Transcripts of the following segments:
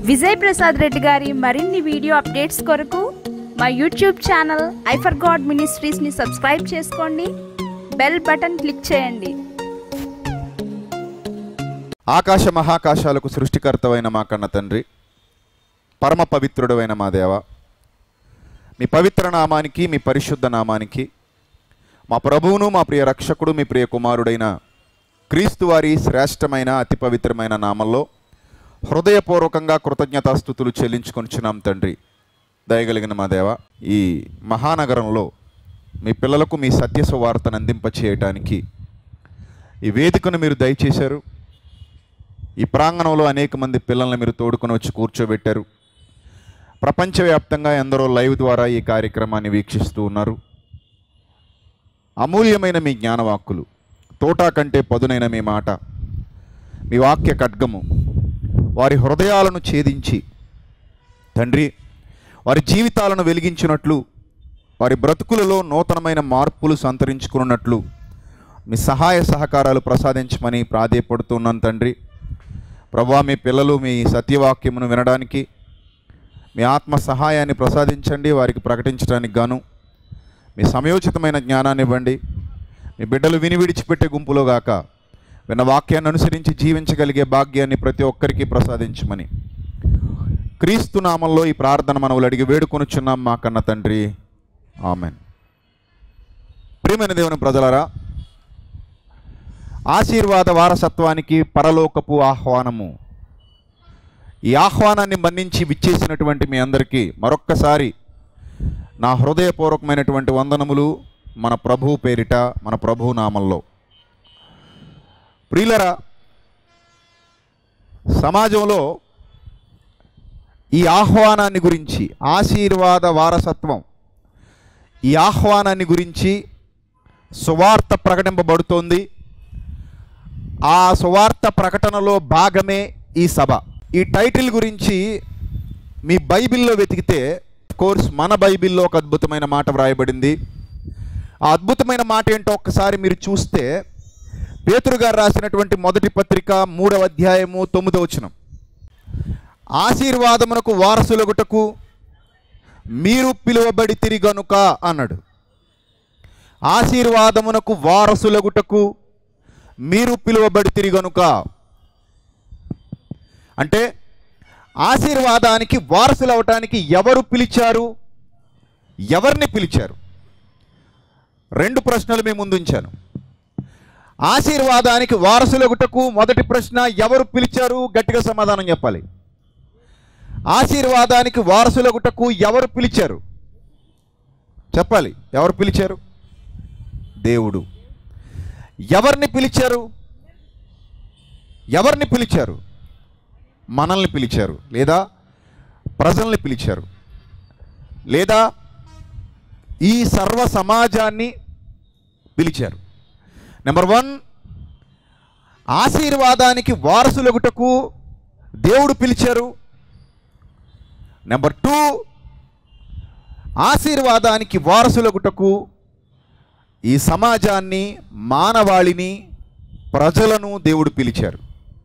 విజయ్ ప్రసాద్ రెడ్డి గారి మరిన్ని video updates కొరకు మా యూట్యూబ్ ఛానల్ ఐఫర్ గాడ్ మినిస్ట్రీస్ని సబ్స్క్రైబ్ చేసుకోండి బెల్ బటన్ క్లిక్ చేయండి ఆకాశ మహాకాశాలకు సృష్టికర్తవైన మా కన్న తండ్రి పరమ పవిత్రుడమైన మా దేవ మీ పవిత్ర నామానికి మీ పరిశుద్ధ నామానికి మా ప్రభువును మా ప్రియ రక్షకుడు మీ ప్రియ కుమారుడైన క్రీస్తు వారి శ్రేష్టమైన అతి పవిత్రమైన నామంలో హృదయపూర్వకంగా కృతజ్ఞతాస్థుతులు చెల్లించుకొనిచున్నాం తండ్రి దయగలిగిన మా దేవ ఈ మహానగరంలో మీ పిల్లలకు మీ సత్య సువార్తను అందింపచేయటానికి ఈ వేదికను మీరు దయచేశారు ఈ ప్రాంగణంలో అనేక మంది పిల్లల్ని మీరు తోడుకొని వచ్చి కూర్చోబెట్టారు ప్రపంచవ్యాప్తంగా ఎందరో లైవ్ ద్వారా ఈ కార్యక్రమాన్ని వీక్షిస్తూ ఉన్నారు అమూల్యమైన మీ జ్ఞానవాక్కులు తోటా కంటే పదునైన మీ మాట మీ వాక్య ఖడ్గము వారి హృదయాలను ఛేదించి తండ్రి వారి జీవితాలను వెలిగించినట్లు వారి బ్రతుకులలో నూతనమైన మార్పులు సంతరించుకున్నట్లు మీ సహాయ సహకారాలు ప్రసాదించమని ప్రాధేయపడుతున్నాను తండ్రి ప్రభా మీ పిల్లలు మీ సత్యవాక్యమును వినడానికి మీ ఆత్మ సహాయాన్ని ప్రసాదించండి వారికి ప్రకటించడానికి గాను మీ సమయోచితమైన జ్ఞానాన్ని ఇవ్వండి మీ బిడ్డలు విని విడిచిపెట్టే గుంపులో గాక విన్న వాక్యాన్ని అనుసరించి జీవించగలిగే భాగ్యాన్ని ప్రతి ఒక్కరికి ప్రసాదించమని క్రీస్తు నామంలో ఈ ప్రార్థన మనవులు అడిగి వేడుకొనుచున్నాం మా కన్న తండ్రి ఆమెన్ ప్రియమైన దేవుని ప్రజలరా ఆశీర్వాద వారసత్వానికి పరలోకపు ఆహ్వానము ఈ ఆహ్వానాన్ని మన్నించి విచ్చేసినటువంటి మీ అందరికీ మరొక్కసారి నా హృదయపూర్వకమైనటువంటి వందనములు మన ప్రభు పేరిట మన ప్రభు నామంలో ప్రియులరా సమాజంలో ఈ ఆహ్వానాన్ని గురించి ఆశీర్వాద వారసత్వం ఈ ఆహ్వానాన్ని గురించి సువార్త ప్రకటింపబడుతోంది ఆ సువార్త ప్రకటనలో భాగమే ఈ సభ ఈ టైటిల్ గురించి మీ బైబిల్లో వెతికితే కోర్స్ మన బైబిల్లో ఒక అద్భుతమైన మాట వ్రాయబడింది ఆ అద్భుతమైన మాట ఏంటో ఒక్కసారి మీరు చూస్తే పేతురు గారు రాసినటువంటి మొదటి పత్రిక మూడవ అధ్యాయము తొమ్మిదవ వచనం ఆశీర్వాదమునకు వారసులగుటకు మీరు పిలువబడి తిరిగనుక అన్నాడు ఆశీర్వాదమునకు వారసులగుటకు మీరు పిలువబడి తిరిగనుక అంటే ఆశీర్వాదానికి వారసులు అవటానికి ఎవరు పిలిచారు ఎవరిని పిలిచారు రెండు ప్రశ్నలు మీ ముందుంచాను ఆశీర్వాదానికి వారసులగుటకు మొదటి ప్రశ్న ఎవరు పిలిచారు గట్టిగా సమాధానం చెప్పాలి ఆశీర్వాదానికి వారసులగుటకు ఎవరు పిలిచారు చెప్పాలి ఎవరు పిలిచారు దేవుడు ఎవరిని పిలిచారు ఎవరిని పిలిచారు మనల్ని పిలిచారు లేదా ప్రజల్ని పిలిచారు లేదా ఈ సర్వ సమాజాన్ని పిలిచారు నెంబర్ వన్ ఆశీర్వాదానికి వారసులగుటకు దేవుడు పిలిచారు నెంబర్ టూ ఆశీర్వాదానికి వారసులగుటకు ఈ సమాజాన్ని మానవాళిని ప్రజలను దేవుడు పిలిచారు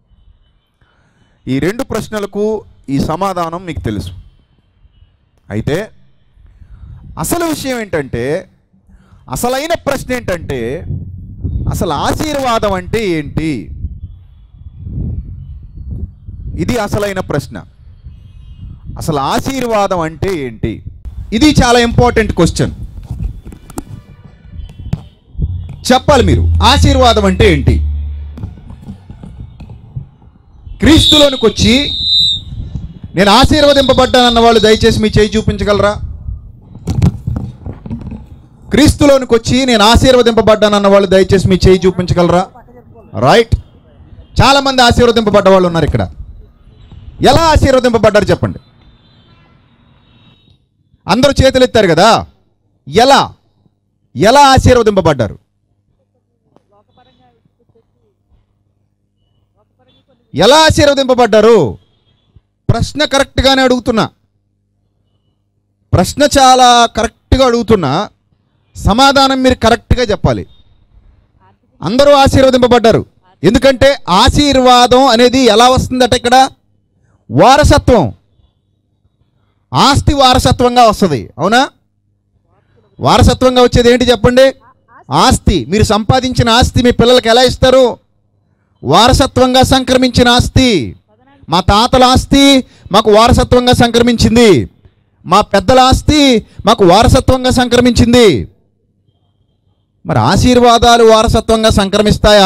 ఈ రెండు ప్రశ్నలకు ఈ సమాధానం మీకు తెలుసు అయితే అసలు విషయం ఏంటంటే అసలైన ప్రశ్న ఏంటంటే అసలు ఆశీర్వాదం అంటే ఏంటి ఇది అసలైన ప్రశ్న అసలు ఆశీర్వాదం అంటే ఏంటి ఇది చాలా ఇంపార్టెంట్ క్వశ్చన్ చెప్పాలి మీరు ఆశీర్వాదం అంటే ఏంటి క్రీస్తులోనికి వచ్చి నేను ఆశీర్వదింపబడ్డానన్న వాళ్ళు దయచేసి మీ చేయి చూపించగలరా క్రీస్తులోనికి వచ్చి నేను ఆశీర్వదింపబడ్డానన్న వాళ్ళు దయచేసి మీ చేయి చూపించగలరా రైట్ చాలా మంది ఆశీర్వదింపబడ్డ వాళ్ళు ఉన్నారు ఇక్కడ ఎలా ఆశీర్వదింపబడ్డారు చెప్పండి అందరూ చేతులు ఎత్తారు కదా ఎలా ఎలా ఆశీర్వదింపబడ్డారు ఎలా ఆశీర్వదింపబడ్డారు ప్రశ్న కరెక్ట్గానే అడుగుతున్నా ప్రశ్న చాలా కరెక్ట్గా అడుగుతున్నా సమాధానం మీరు కరెక్ట్గా చెప్పాలి అందరూ ఆశీర్వదింపబడ్డారు ఎందుకంటే ఆశీర్వాదం అనేది ఎలా వస్తుందట ఇక్కడ వారసత్వం ఆస్తి వారసత్వంగా వస్తుంది అవునా వారసత్వంగా వచ్చేది ఏంటి చెప్పండి ఆస్తి మీరు సంపాదించిన ఆస్తి మీ పిల్లలకి ఎలా ఇస్తారు వారసత్వంగా సంక్రమించిన ఆస్తి మా తాతల ఆస్తి మాకు వారసత్వంగా సంక్రమించింది మా పెద్దల ఆస్తి మాకు వారసత్వంగా సంక్రమించింది మరి ఆశీర్వాదాలు వారసత్వంగా సంక్రమిస్తాయా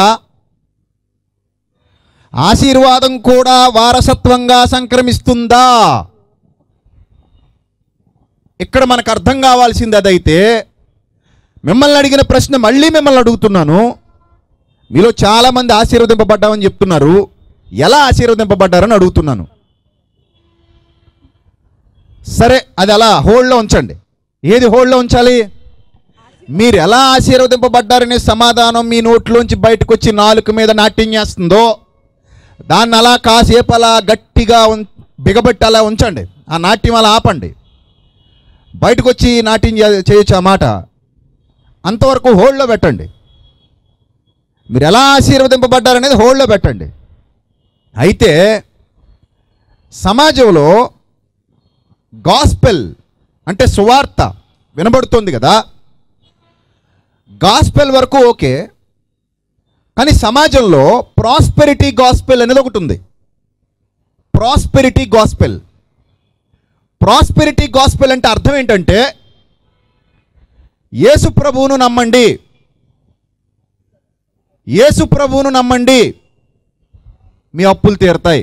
ఆశీర్వాదం కూడా వారసత్వంగా సంక్రమిస్తుందా ఇక్కడ మనకు అర్థం కావాల్సింది అదైతే మిమ్మల్ని అడిగిన ప్రశ్న మళ్ళీ మిమ్మల్ని అడుగుతున్నాను మీలో చాలామంది ఆశీర్వదింపబడ్డామని చెప్తున్నారు ఎలా ఆశీర్వదింపబడ్డారని అడుగుతున్నాను సరే అది అలా హోల్డ్లో ఉంచండి ఏది హోల్డ్లో ఉంచాలి మీరు ఎలా ఆశీర్వదింపబడ్డారనే సమాధానం మీ నోట్లోంచి బయటకు వచ్చి నాలుక మీద నాట్యం చేస్తుందో దాన్ని అలా కాసేపు అలా గట్టిగా ఉం బిగబెట్టి అలా ఉంచండి ఆ నాట్యం అలా ఆపండి బయటకు వచ్చి నాట్యం చే- చేయొచ్చు ఆ మాట అంతవరకు హోల్డ్లో పెట్టండి మీరు ఎలా ఆశీర్వదింపబడ్డారనేది హోల్డ్లో పెట్టండి అయితే సమాజంలో గాస్పెల్ అంటే సువార్త వినబడుతుంది కదా గాస్పెల్ వరకు ఓకే కానీ సమాజంలో ప్రాస్పెరిటీ గాస్పెల్ అనేది ఒకటి ఉంది ప్రాస్పెరిటీ గాస్పెల్ ప్రాస్పెరిటీ గాస్పెల్ అంటే అర్థం ఏంటంటే యేసు ప్రభువును నమ్మండి యేసు ప్రభువును నమ్మండి మీ అప్పులు తీరతాయి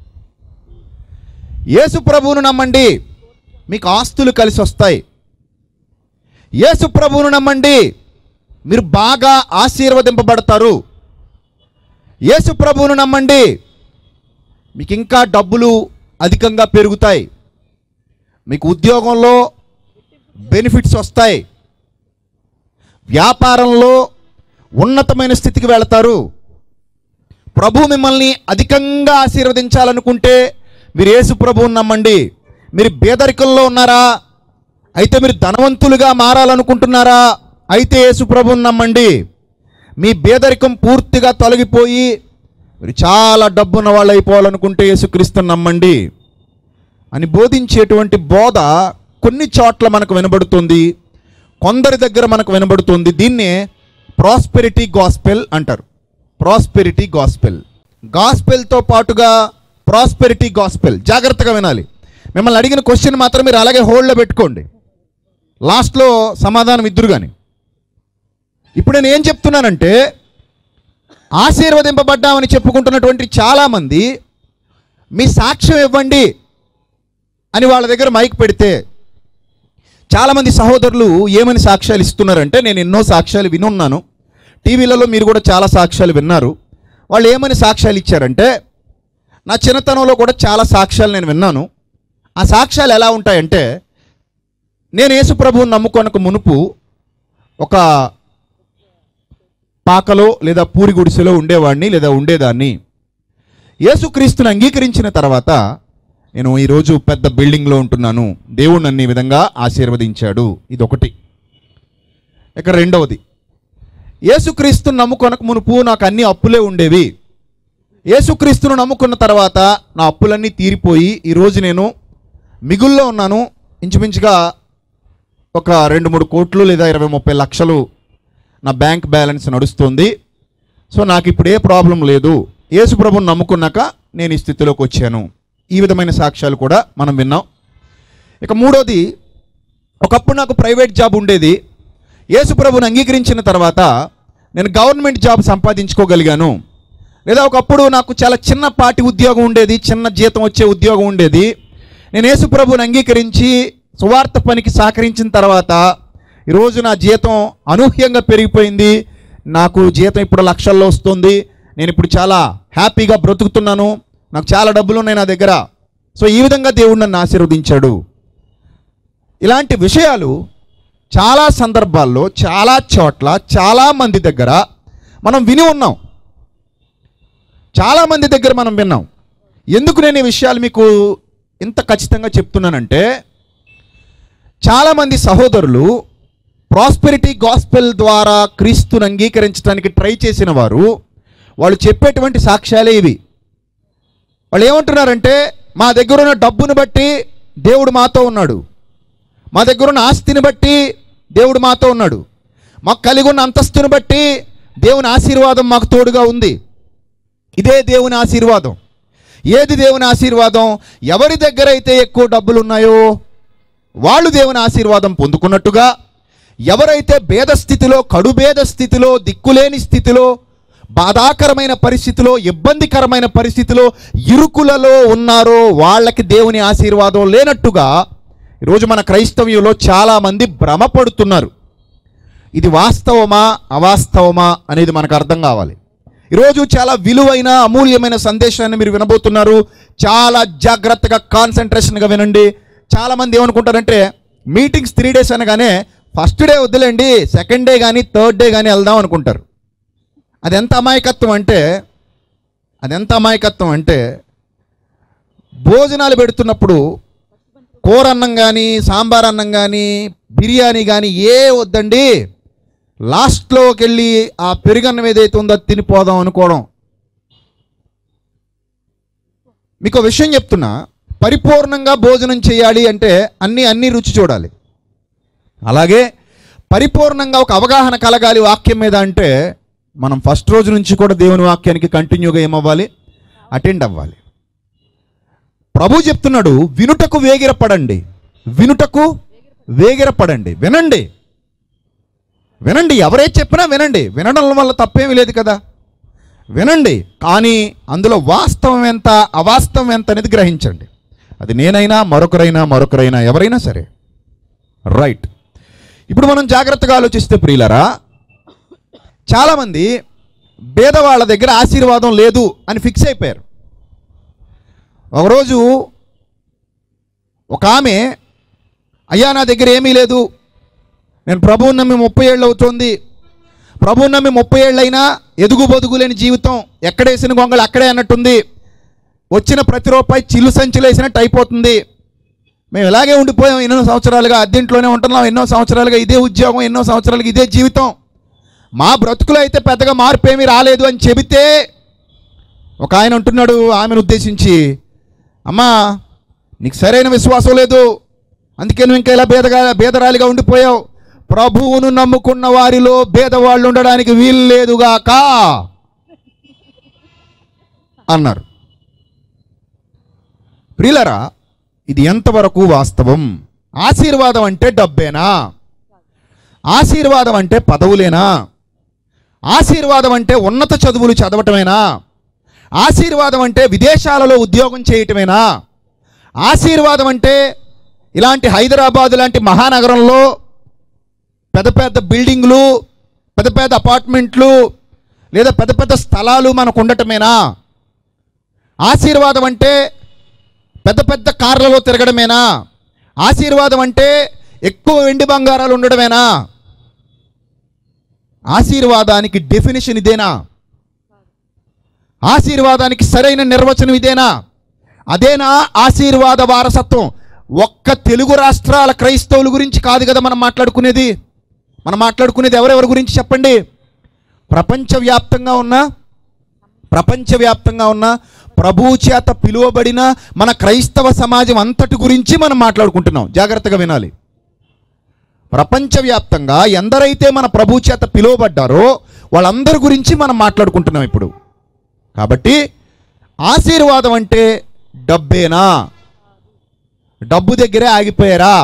యేసు ప్రభువును నమ్మండి మీకు ఆస్తులు కలిసి వస్తాయి యేసు ప్రభువును నమ్మండి మీరు బాగా ఆశీర్వదింపబడతారు యేసు ప్రభువును నమ్మండి మీకు ఇంకా డబ్బులు అధికంగా పెరుగుతాయి మీకు ఉద్యోగంలో బెనిఫిట్స్ వస్తాయి వ్యాపారంలో ఉన్నతమైన స్థితికి వెళతారు ప్రభు మిమ్మల్ని అధికంగా ఆశీర్వదించాలనుకుంటే మీరు యేసు ప్రభువుని నమ్మండి మీరు పేదరికంలో ఉన్నారా అయితే మీరు ధనవంతులుగా మారాలనుకుంటున్నారా అయితే యేసు ప్రభువుని నమ్మండి మీ పేదరికం పూర్తిగా తొలగిపోయి మీరు చాలా డబ్బున్న వాళ్ళు అయిపోవాలనుకుంటే యేసుక్రీస్తుని నమ్మండి అని బోధించేటువంటి బోధ కొన్ని చోట్ల మనకు వినబడుతుంది కొందరి దగ్గర మనకు వినబడుతుంది దీన్నే ప్రాస్పెరిటీ గాస్పెల్ అంటారు ప్రాస్పెరిటీ గాస్పెల్ గాస్పెల్తో పాటుగా ప్రాస్పెరిటీ గాస్పెల్ జాగ్రత్తగా వినాలి మిమ్మల్ని అడిగిన క్వశ్చన్ మాత్రం మీరు అలాగే హోల్డ్లో పెట్టుకోండి లాస్ట్లో సమాధానం ఇద్దరు కానీ ఇప్పుడు నేను ఏం చెప్తున్నానంటే ఆశీర్వదింపబడ్డామని చెప్పుకుంటున్నటువంటి చాలామంది మీ సాక్ష్యం ఇవ్వండి అని వాళ్ళ దగ్గర మైక్ పెడితే చాలామంది సహోదరులు ఏమని సాక్ష్యాలు ఇస్తున్నారంటే నేను ఎన్నో సాక్ష్యాలు వినున్నాను టీవీలలో మీరు కూడా చాలా సాక్ష్యాలు విన్నారు వాళ్ళు ఏమని సాక్ష్యాలు ఇచ్చారంటే నా చిన్నతనంలో కూడా చాలా సాక్ష్యాలు నేను విన్నాను ఆ సాక్ష్యాలు ఎలా ఉంటాయంటే నేను యేసు ప్రభువుని నమ్ముకొనక మునుపు ఒక పాకలో లేదా పూరి గుడిసెలో ఉండేవాడిని లేదా ఉండేదాన్ని యేసుక్రీస్తుని అంగీకరించిన తర్వాత నేను ఈరోజు పెద్ద బిల్డింగ్లో ఉంటున్నాను దేవుడు నన్ను ఈ విధంగా ఆశీర్వదించాడు ఇది ఒకటి ఇక రెండవది యేసుక్రీస్తుని నమ్ముకొనక మునుపు నాకు అన్ని అప్పులే ఉండేవి యేసుక్రీస్తును నమ్ముకున్న తర్వాత నా అప్పులన్నీ తీరిపోయి ఈరోజు నేను మిగుల్లో ఉన్నాను ఇంచుమించుగా ఒక రెండు మూడు కోట్లు లేదా ఇరవై ముప్పై లక్షలు నా బ్యాంక్ బ్యాలెన్స్ నడుస్తుంది సో నాకు ఇప్పుడు ఏ ప్రాబ్లం లేదు యేసు ప్రభుని నమ్ముకున్నాక నేను ఈ స్థితిలోకి వచ్చాను ఈ విధమైన సాక్ష్యాలు కూడా మనం విన్నాం ఇక మూడోది ఒకప్పుడు నాకు ప్రైవేట్ జాబ్ ఉండేది యేసు ప్రభుని అంగీకరించిన తర్వాత నేను గవర్నమెంట్ జాబ్ సంపాదించుకోగలిగాను లేదా ఒకప్పుడు నాకు చాలా చిన్నపాటి ఉద్యోగం ఉండేది చిన్న జీతం వచ్చే ఉద్యోగం ఉండేది నేను యేసు ప్రభుని అంగీకరించి సువార్త పనికి సహకరించిన తర్వాత ఈరోజు నా జీతం అనూహ్యంగా పెరిగిపోయింది నాకు జీతం ఇప్పుడు లక్షల్లో వస్తుంది నేను ఇప్పుడు చాలా హ్యాపీగా బ్రతుకుతున్నాను నాకు చాలా డబ్బులు ఉన్నాయి నా దగ్గర సో ఈ విధంగా దేవుడు నన్ను ఆశీర్వదించాడు ఇలాంటి విషయాలు చాలా సందర్భాల్లో చాలా చోట్ల చాలా మంది దగ్గర మనం విని ఉన్నాం చాలా మంది దగ్గర మనం విన్నాం ఎందుకు నేను ఈ విషయాలు మీకు ఇంత ఖచ్చితంగా చెప్తున్నానంటే చాలామంది సహోదరులు ప్రాస్పెరిటీ గాస్పెల్ ద్వారా క్రీస్తుని అంగీకరించడానికి ట్రై చేసిన వారు వాళ్ళు చెప్పేటువంటి సాక్ష్యాలే ఇవి వాళ్ళు ఏమంటున్నారంటే మా దగ్గర ఉన్న డబ్బును బట్టి దేవుడు మాతో ఉన్నాడు మా దగ్గర ఉన్న ఆస్తిని బట్టి దేవుడు మాతో ఉన్నాడు మాకు కలిగి ఉన్న అంతస్తుని బట్టి దేవుని ఆశీర్వాదం మాకు తోడుగా ఉంది ఇదే దేవుని ఆశీర్వాదం ఏది దేవుని ఆశీర్వాదం ఎవరి దగ్గర అయితే ఎక్కువ డబ్బులు ఉన్నాయో వాళ్ళు దేవుని ఆశీర్వాదం పొందుకున్నట్టుగా ఎవరైతే భేద స్థితిలో కడుభేద స్థితిలో దిక్కులేని స్థితిలో బాధాకరమైన పరిస్థితిలో ఇబ్బందికరమైన పరిస్థితిలో ఇరుకులలో ఉన్నారో వాళ్ళకి దేవుని ఆశీర్వాదం లేనట్టుగా ఈరోజు మన క్రైస్తవ్యంలో చాలామంది భ్రమపడుతున్నారు ఇది వాస్తవమా అవాస్తవమా అనేది మనకు అర్థం కావాలి ఈరోజు చాలా విలువైన అమూల్యమైన సందేశాన్ని మీరు వినబోతున్నారు చాలా జాగ్రత్తగా కాన్సన్ట్రేషన్గా వినండి చాలామంది ఏమనుకుంటారంటే మీటింగ్స్ త్రీ డేస్ అనగానే ఫస్ట్ డే వద్దులేండి సెకండ్ డే కానీ థర్డ్ డే కానీ వెళ్దాం అనుకుంటారు అది ఎంత అమాయకత్వం అంటే అది ఎంత అమాయకత్వం అంటే భోజనాలు పెడుతున్నప్పుడు కూర అన్నం కానీ సాంబార్ అన్నం కానీ బిర్యానీ కానీ ఏ వద్దండి లాస్ట్లోకి వెళ్ళి ఆ పెరుగన్నం ఏదైతే ఉందో అది తినిపోదాం అనుకోవడం మీకు ఒక విషయం చెప్తున్నా పరిపూర్ణంగా భోజనం చేయాలి అంటే అన్ని అన్ని రుచి చూడాలి అలాగే పరిపూర్ణంగా ఒక అవగాహన కలగాలి వాక్యం మీద అంటే మనం ఫస్ట్ రోజు నుంచి కూడా దేవుని వాక్యానికి కంటిన్యూగా ఏమవ్వాలి అటెండ్ అవ్వాలి ప్రభు చెప్తున్నాడు వినుటకు వేగిరపడండి వినుటకు వేగిరపడండి వినండి వినండి ఎవరే చెప్పినా వినండి వినడం వల్ల తప్పేమీ లేదు కదా వినండి కానీ అందులో వాస్తవం ఎంత అవాస్తవం ఎంత అనేది గ్రహించండి అది నేనైనా మరొకరైనా మరొకరైనా ఎవరైనా సరే రైట్ ఇప్పుడు మనం జాగ్రత్తగా ఆలోచిస్తే ప్రియులరా చాలామంది పేదవాళ్ళ దగ్గర ఆశీర్వాదం లేదు అని ఫిక్స్ అయిపోయారు ఒకరోజు ఒక ఆమె అయ్యా నా దగ్గర ఏమీ లేదు నేను ప్రభువుని నమ్మి ముప్పై ఏళ్ళు అవుతోంది ప్రభువుని నమ్మి ముప్పై ఏళ్ళైనా ఎదుగు బొదుగు లేని జీవితం ఎక్కడేసిన గొంగళి అక్కడే అన్నట్టుంది వచ్చిన ప్రతి రూపాయి చిల్లు సంచులు వేసినట్టు అయిపోతుంది మేము ఇలాగే ఉండిపోయాం ఎన్నో సంవత్సరాలుగా అద్దెంట్లోనే ఉంటున్నాం ఎన్నో సంవత్సరాలుగా ఇదే ఉద్యోగం ఎన్నో సంవత్సరాలుగా ఇదే జీవితం మా బ్రతుకులో అయితే పెద్దగా మార్పు ఏమీ రాలేదు అని చెబితే ఒక ఆయన ఉంటున్నాడు ఆమెను ఉద్దేశించి అమ్మా నీకు సరైన విశ్వాసం లేదు అందుకే నువ్వు ఇంకా ఇలా బేదగా బేదరాలిగా ఉండిపోయావు ప్రభువును నమ్ముకున్న వారిలో భేదవాళ్ళు ఉండడానికి వీలు లేదుగాక అన్నారు ప్రియులరా ఇది ఎంతవరకు వాస్తవం ఆశీర్వాదం అంటే డబ్బేనా ఆశీర్వాదం అంటే పదవులేనా ఆశీర్వాదం అంటే ఉన్నత చదువులు చదవటమేనా ఆశీర్వాదం అంటే విదేశాలలో ఉద్యోగం చేయటమేనా ఆశీర్వాదం అంటే ఇలాంటి హైదరాబాద్ లాంటి మహానగరంలో పెద్ద పెద్ద బిల్డింగ్లు పెద్ద పెద్ద అపార్ట్మెంట్లు లేదా పెద్ద పెద్ద స్థలాలు మనకు ఉండటమేనా ఆశీర్వాదం అంటే పెద్ద పెద్ద కార్లలో తిరగడమేనా ఆశీర్వాదం అంటే ఎక్కువ వెండి బంగారాలు ఉండడమేనా ఆశీర్వాదానికి డెఫినేషన్ ఇదేనా ఆశీర్వాదానికి సరైన నిర్వచనం ఇదేనా అదేనా ఆశీర్వాద వారసత్వం ఒక్క తెలుగు రాష్ట్రాల క్రైస్తవుల గురించి కాదు కదా మనం మాట్లాడుకునేది మనం మాట్లాడుకునేది ఎవరెవరి గురించి చెప్పండి ప్రపంచవ్యాప్తంగా ఉన్న ప్రపంచవ్యాప్తంగా ఉన్న ప్రభువు చేత పిలువబడిన మన క్రైస్తవ సమాజం అంతటి గురించి మనం మాట్లాడుకుంటున్నాం జాగ్రత్తగా వినాలి ప్రపంచవ్యాప్తంగా ఎందరైతే మన ప్రభు చేత పిలువబడ్డారో వాళ్ళందరి గురించి మనం మాట్లాడుకుంటున్నాం ఇప్పుడు కాబట్టి ఆశీర్వాదం అంటే డబ్బేనా డబ్బు దగ్గరే ఆగిపోయారా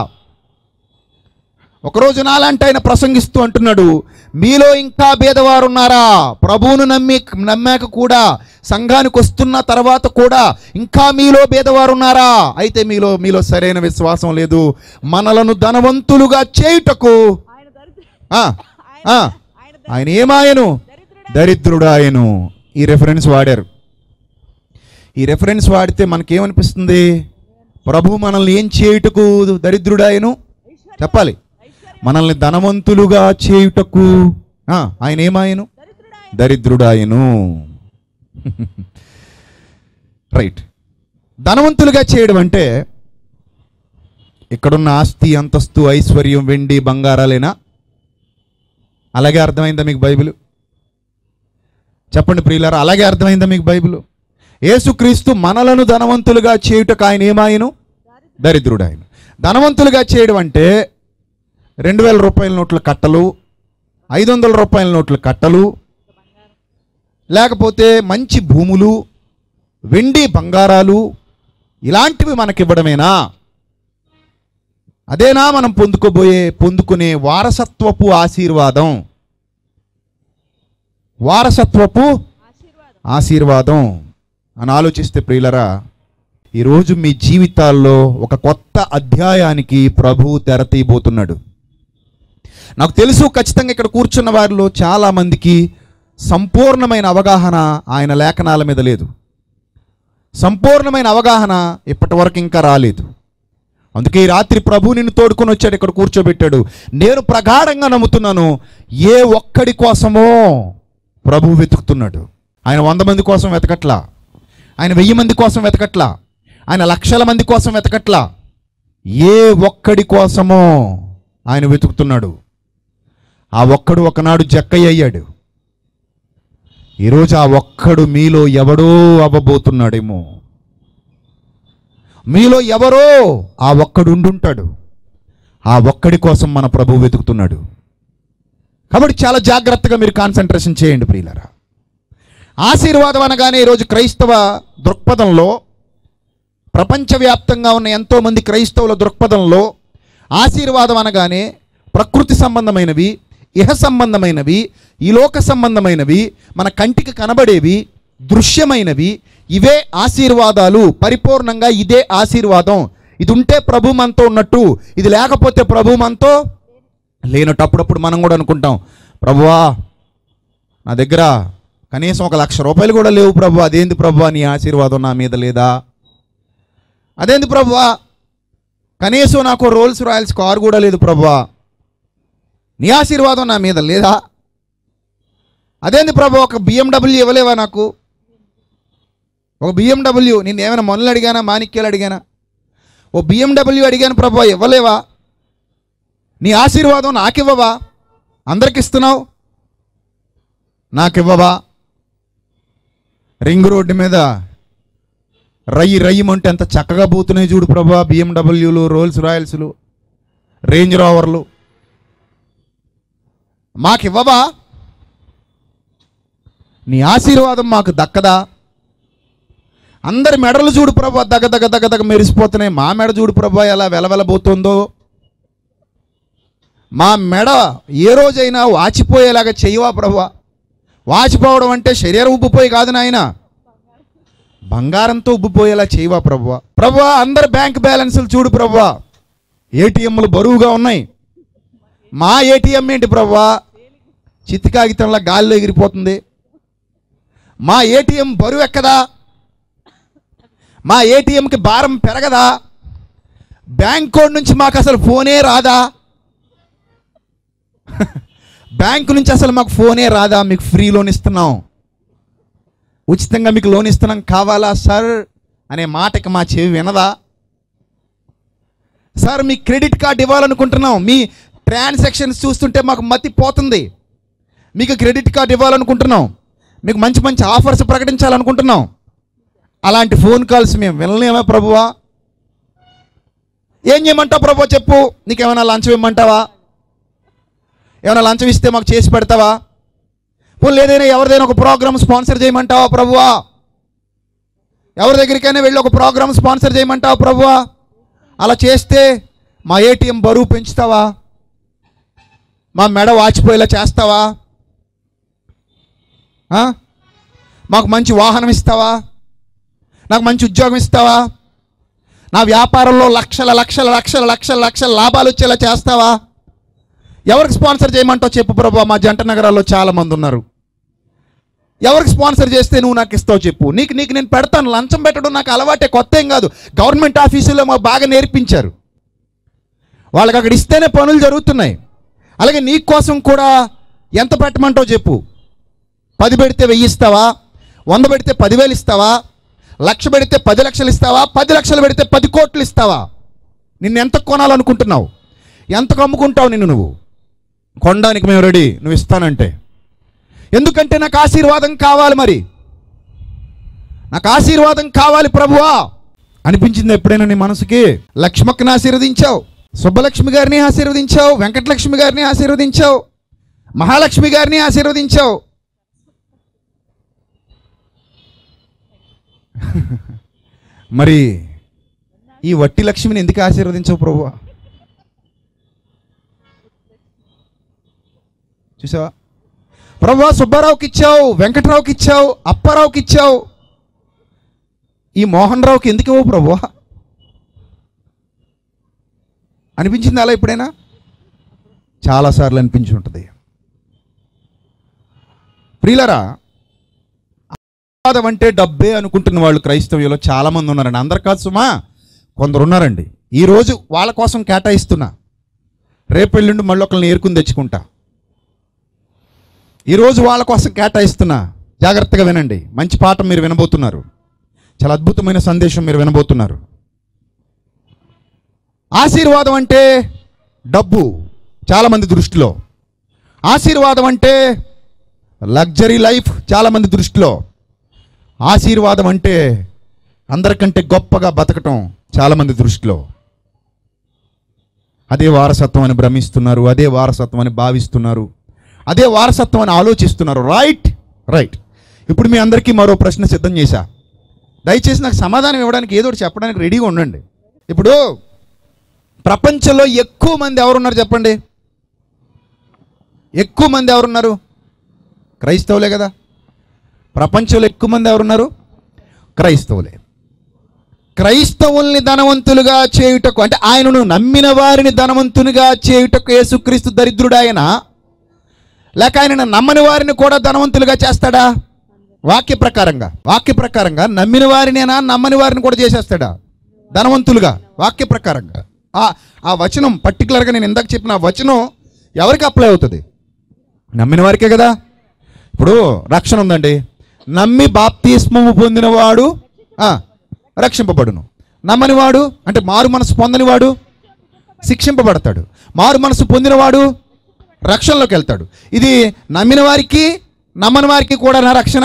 ఒకరోజు నాలాంటి ఆయన ప్రసంగిస్తూ అంటున్నాడు మీలో ఇంకా భేదవారు ఉన్నారా ప్రభువును నమ్మి నమ్మాక కూడా సంఘానికి వస్తున్న తర్వాత కూడా ఇంకా మీలో భేదవారు ఉన్నారా అయితే మీలో మీలో సరైన విశ్వాసం లేదు మనలను ధనవంతులుగా చేయుటకు ఆయన దరిద్ర ఆ, ఆ, ఆయన ఆయన ఏమాయను దరిద్రుడాయను ఈ రెఫరెన్స్ వాడారు ఈ రెఫరెన్స్ వాడితే మనకేమనిపిస్తుంది ప్రభు మనల్ని ఏం చేయుటకు దరిద్రుడాయను చెప్పాలి మనల్ని ధనవంతులుగా చేయుటకు ఆ, ఆయన ఏమాయను దరిద్రుడాయను రైట్ ధనవంతులుగా చేయడం అంటే ఇక్కడున్న ఆస్తి అంతస్తు ఐశ్వర్యం వెండి బంగారాలేనా అలాగే అర్థమైందా మీకు బైబిల్ చెప్పండి ప్రియులారా అలాగే అర్థమైందా మీకు బైబిల్ యేసుక్రీస్తు మనలను ధనవంతులుగా చేయుటకు ఆయన ఏమాయను దరిద్రుడు ఆయన ధనవంతులుగా చేయడం అంటే రెండు వేల రూపాయల నోట్ల కట్టలు ఐదు వందల రూపాయల నోట్ల కట్టలు లేకపోతే మంచి భూములు వెండి బంగారాలు ఇలాంటివి మనకివ్వడమేనా అదేనా మనం పొందుకోబోయే పొందుకునే వారసత్వపు ఆశీర్వాదం వారసత్వపు ఆశీర్వాదం అని ఆలోచిస్తే ప్రియులరా ఈరోజు మీ జీవితాల్లో ఒక కొత్త అధ్యాయానికి ప్రభు తెర తీయబోతున్నాడు నాకు తెలుసు ఖచ్చితంగా ఇక్కడ కూర్చున్న వారిలో చాలామందికి సంపూర్ణమైన అవగాహన ఆయన లేఖనాల మీద లేదు సంపూర్ణమైన అవగాహన ఇప్పటి వరకు ఇంకా రాలేదు అందుకే ఈ రాత్రి ప్రభు నిన్ను తోడుకొని వచ్చాడు ఇక్కడ కూర్చోబెట్టాడు నేను ప్రగాఢంగా నమ్ముతున్నాను ఏ ఒక్కడి కోసమో ప్రభు వెతుకుతున్నాడు ఆయన వంద మంది కోసం వెతకట్లా ఆయన వెయ్యి మంది కోసం వెతకట్లా ఆయన లక్షల మంది కోసం వెతకట్లా ఏ ఒక్కడి కోసమో ఆయన వెతుకుతున్నాడు ఆ ఒక్కడు ఒకనాడు జక్కయ్య అయ్యాడు ఈరోజు ఆ ఒక్కడు మీలో ఎవడో అవ్వబోతున్నాడేమో మీలో ఎవరో ఆ ఒక్కడు ఉండుంటాడు ఆ ఒక్కడి కోసం మన ప్రభు వెతుకుతున్నాడు కాబట్టి చాలా జాగ్రత్తగా మీరు కాన్సన్ట్రేషన్ చేయండి ప్రియులరా ఆశీర్వాదం అనగానే ఈరోజు క్రైస్తవ దృక్పథంలో ప్రపంచవ్యాప్తంగా ఉన్న ఎంతోమంది క్రైస్తవుల దృక్పథంలో ఆశీర్వాదం అనగానే ప్రకృతి సంబంధమైనవి ఇహ సంబంధమైనవి ఈ లోక సంబంధమైనవి మన కంటికి కనబడేవి దృశ్యమైనవి ఇవే ఆశీర్వాదాలు పరిపూర్ణంగా ఇదే ఆశీర్వాదం ఇది ఉంటే ప్రభు మనతో ఉన్నట్టు ఇది లేకపోతే ప్రభు మనతో లేనట్టు అప్పుడప్పుడు మనం కూడా అనుకుంటాం ప్రభువా నా దగ్గర కనీసం ఒక లక్ష రూపాయలు కూడా లేవు ప్రభు అదేంది ప్రభు నీ ఆశీర్వాదం నా మీద లేదా అదేంది ప్రభువా కనీసం నాకు రోల్స్ రాయల్స్ కారు కూడా లేదు ప్రభువా నీ ఆశీర్వాదం నా మీద లేదా అదేంది ప్రభు ఒక బిఎండబ్ల్యూ ఇవ్వలేవా నాకు ఒక బిఎండబ్ల్యూ నేను ఏమైనా మొన్నలు అడిగానా మాణిక్యాలు అడిగానా ఓ బిఎండబ్ల్యూ అడిగాను ప్రభు ఇవ్వలేవా నీ ఆశీర్వాదం నాకివ్వవా అందరికి ఇస్తున్నావు నాకివ్వవా రింగ్ రోడ్డు మీద రయ్యి రయ్యమంటే ఎంత చక్కగా పోతున్నాయి చూడు ప్రభా బిఎండబ్ల్యూలు రోల్స్ రాయల్స్లు రేంజ్ రోవర్లు మాకివ్వవా నీ ఆశీర్వాదం మాకు దక్కదా అందరి మెడలు చూడు ప్రభా దగ్గ దగ్గ దగ్గ దగ్గ మెరిసిపోతున్నాయి మా మెడ చూడు ప్రభా ఎలా వెలవెలబోతుందో మా మెడ ఏ రోజైనా వాచిపోయేలాగా చెయ్యవా ప్రభా వాచిపోవడం అంటే శరీరం ఉబ్బిపోయి కాదు నాయన బంగారంతో ఉబ్బిపోయేలా చేయవా ప్రభువా ప్రభువా అందరి బ్యాంక్ బ్యాలెన్సులు చూడు ప్రభువా ఏటీఎంలు బరువుగా ఉన్నాయి మా ఏటీఎం ఏంటి ప్రభువా చిత్తి కాగితంలా గాలిలో ఎగిరిపోతుంది మా ఏటీఎం బరువు ఎక్కదా మా ఏటీఎంకి భారం పెరగదా బ్యాంక్ కోడ్ నుంచి మాకు అసలు ఫోనే రాదా బ్యాంకు నుంచి అసలు మాకు ఫోనే రాదా మీకు ఫ్రీ లోన్ ఇస్తున్నాం ఉచితంగా మీకు లోన్ ఇస్తున్నాం కావాలా సార్ అనే మాటకి మా చెవి వినదా సార్ మీ క్రెడిట్ కార్డ్ ఇవ్వాలనుకుంటున్నాం మీ ట్రాన్సాక్షన్స్ చూస్తుంటే మాకు మతి పోతుంది మీకు క్రెడిట్ కార్డ్ ఇవ్వాలనుకుంటున్నాం మీకు మంచి మంచి ఆఫర్స్ ప్రకటించాలనుకుంటున్నాం అలాంటి ఫోన్ కాల్స్ మేము వినలేమా ప్రభువా ఏం చేయమంటావు ప్రభు చెప్పు నీకేమైనా లంచం ఇమ్మంటావా ఏమైనా లంచం ఇస్తే మాకు చేసి పెడతావా పోనీ లేదైనా ఎవరిదైనా ఒక ప్రోగ్రామ్ స్పాన్సర్ చేయమంటావా ప్రభువా ఎవరి దగ్గరికైనా వెళ్ళి ఒక ప్రోగ్రామ్ స్పాన్సర్ చేయమంటావా ప్రభువా అలా చేస్తే మా ఏటీఎం బరువు పెంచుతావా మా మెడ వాచిపోయేలా చేస్తావా ఆ? మాకు మంచి వాహనం ఇస్తావా నాకు మంచి ఉద్యోగం ఇస్తావా నా వ్యాపారంలో లక్షల లక్షల లక్షల లక్షల లక్షల లాభాలు వచ్చేలా చేస్తావా ఎవరికి స్పాన్సర్ చేయమంటావు చెప్పు ప్రభు మా జంట నగరాల్లో చాలా మంది ఉన్నారు ఎవరికి స్పాన్సర్ చేస్తే నువ్వు నాకు ఇస్తావు చెప్పు నీకు నీకు నేను పెడతాను లంచం పెట్టడం నాకు అలవాటే కొత్త ఏం కాదు గవర్నమెంట్ ఆఫీసులో మాకు బాగా నేర్పించారు వాళ్ళకి అక్కడ ఇస్తేనే పనులు జరుగుతున్నాయి అలాగే నీ కోసం కూడా ఎంత పెట్టమంటావు చెప్పు పది పెడితే వెయ్యి ఇస్తావా వంద పెడితే పదివేలు ఇస్తావా లక్ష పెడితే పది లక్షలు ఇస్తావా పది లక్షలు పెడితే పది కోట్లు ఇస్తావా నిన్ను ఎంత కొనాలనుకుంటున్నావు ఎంతకు అమ్ముకుంటావు నిన్ను నువ్వు కొనడానికి మేము రెడీ నువ్వు ఇస్తానంటే ఎందుకంటే నాకు ఆశీర్వాదం కావాలి మరి నాకు ఆశీర్వాదం కావాలి ప్రభువా అనిపించింది ఎప్పుడైనా నీ మనసుకి లక్ష్మక్కని ఆశీర్వదించావు సుబ్బలక్ష్మి గారిని ఆశీర్వదించావు వెంకటలక్ష్మి గారిని ఆశీర్వదించావు మహాలక్ష్మి గారిని ఆశీర్వదించావు మరి ఈ వట్టి లక్ష్మిని ఎందుకు ఆశీర్వదించవు ప్రభు చూసావా ప్రభు సుబ్బారావుకి ఇచ్చావు వెంకట్రావుకి ఇచ్చావు అప్పారావుకి ఇచ్చావు ఈ మోహన్ రావుకి ఎందుకు ఇవ్వవు ప్రభు అనిపించింది అలా ఎప్పుడైనా చాలాసార్లు అనిపించి ఉంటుంది ప్రియులరా ఆశీర్వాదం అంటే డబ్బే అనుకుంటున్న వాళ్ళు క్రైస్తవ్యంలో చాలామంది ఉన్నారండి అందరు కాదు సుమా కొందరు ఉన్నారండి ఈరోజు వాళ్ళ కోసం కేటాయిస్తున్నా రేపు ఎల్లుండి మళ్ళీ ఒకరిని ఏరుకుని తెచ్చుకుంటా ఈరోజు వాళ్ళ కోసం కేటాయిస్తున్నా జాగ్రత్తగా వినండి మంచి పాఠం మీరు వినబోతున్నారు చాలా అద్భుతమైన సందేశం మీరు వినబోతున్నారు ఆశీర్వాదం అంటే డబ్బు చాలామంది దృష్టిలో ఆశీర్వాదం అంటే లగ్జరీ లైఫ్ చాలామంది దృష్టిలో ఆశీర్వాదం అంటే అందరికంటే గొప్పగా బతకటం చాలామంది దృష్టిలో అదే వారసత్వం అని భ్రమిస్తున్నారు అదే వారసత్వం అని భావిస్తున్నారు అదే వారసత్వం అని ఆలోచిస్తున్నారు రైట్ రైట్ ఇప్పుడు మీ అందరికీ మరో ప్రశ్న సిద్ధం చేశా దయచేసి నాకు సమాధానం ఇవ్వడానికి ఏదో ఒకటి చెప్పడానికి రెడీగా ఉండండి ఇప్పుడు ప్రపంచంలో ఎక్కువ మంది ఎవరున్నారు చెప్పండి ఎక్కువ మంది ఎవరున్నారు క్రైస్తవులే కదా ప్రపంచంలో ఎక్కువ మంది ఎవరున్నారు క్రైస్తవులే క్రైస్తవుల్ని ధనవంతులుగా చేయుటకు అంటే ఆయనను నమ్మిన వారిని ధనవంతునిగా చేయుటకు యేసుక్రీస్తు దరిద్రుడాయన లేక ఆయనను నమ్మని వారిని కూడా ధనవంతులుగా చేస్తాడా వాక్య ప్రకారంగా వాక్య ప్రకారంగా నమ్మిన వారినేనా నమ్మని వారిని కూడా చేసేస్తాడా ధనవంతులుగా వాక్య ప్రకారంగా ఆ ఆ వచనం పర్టికులర్గా నేను ఇందాక చెప్పిన ఆ వచనం ఎవరికి అప్లై అవుతుంది నమ్మిన వారికే కదా ఇప్పుడు రక్షణ ఉందండి నమ్మి బాప్తిస్మము పొందినవాడు ఆ, రక్షింపబడును నమ్మనివాడు అంటే మారు మనసు పొందనివాడు శిక్షింపబడతాడు మారు మనసు పొందినవాడు రక్షణలోకి వెళ్తాడు ఇది నమ్మిన వారికి నమ్మని వారికి కూడా నా రక్షణ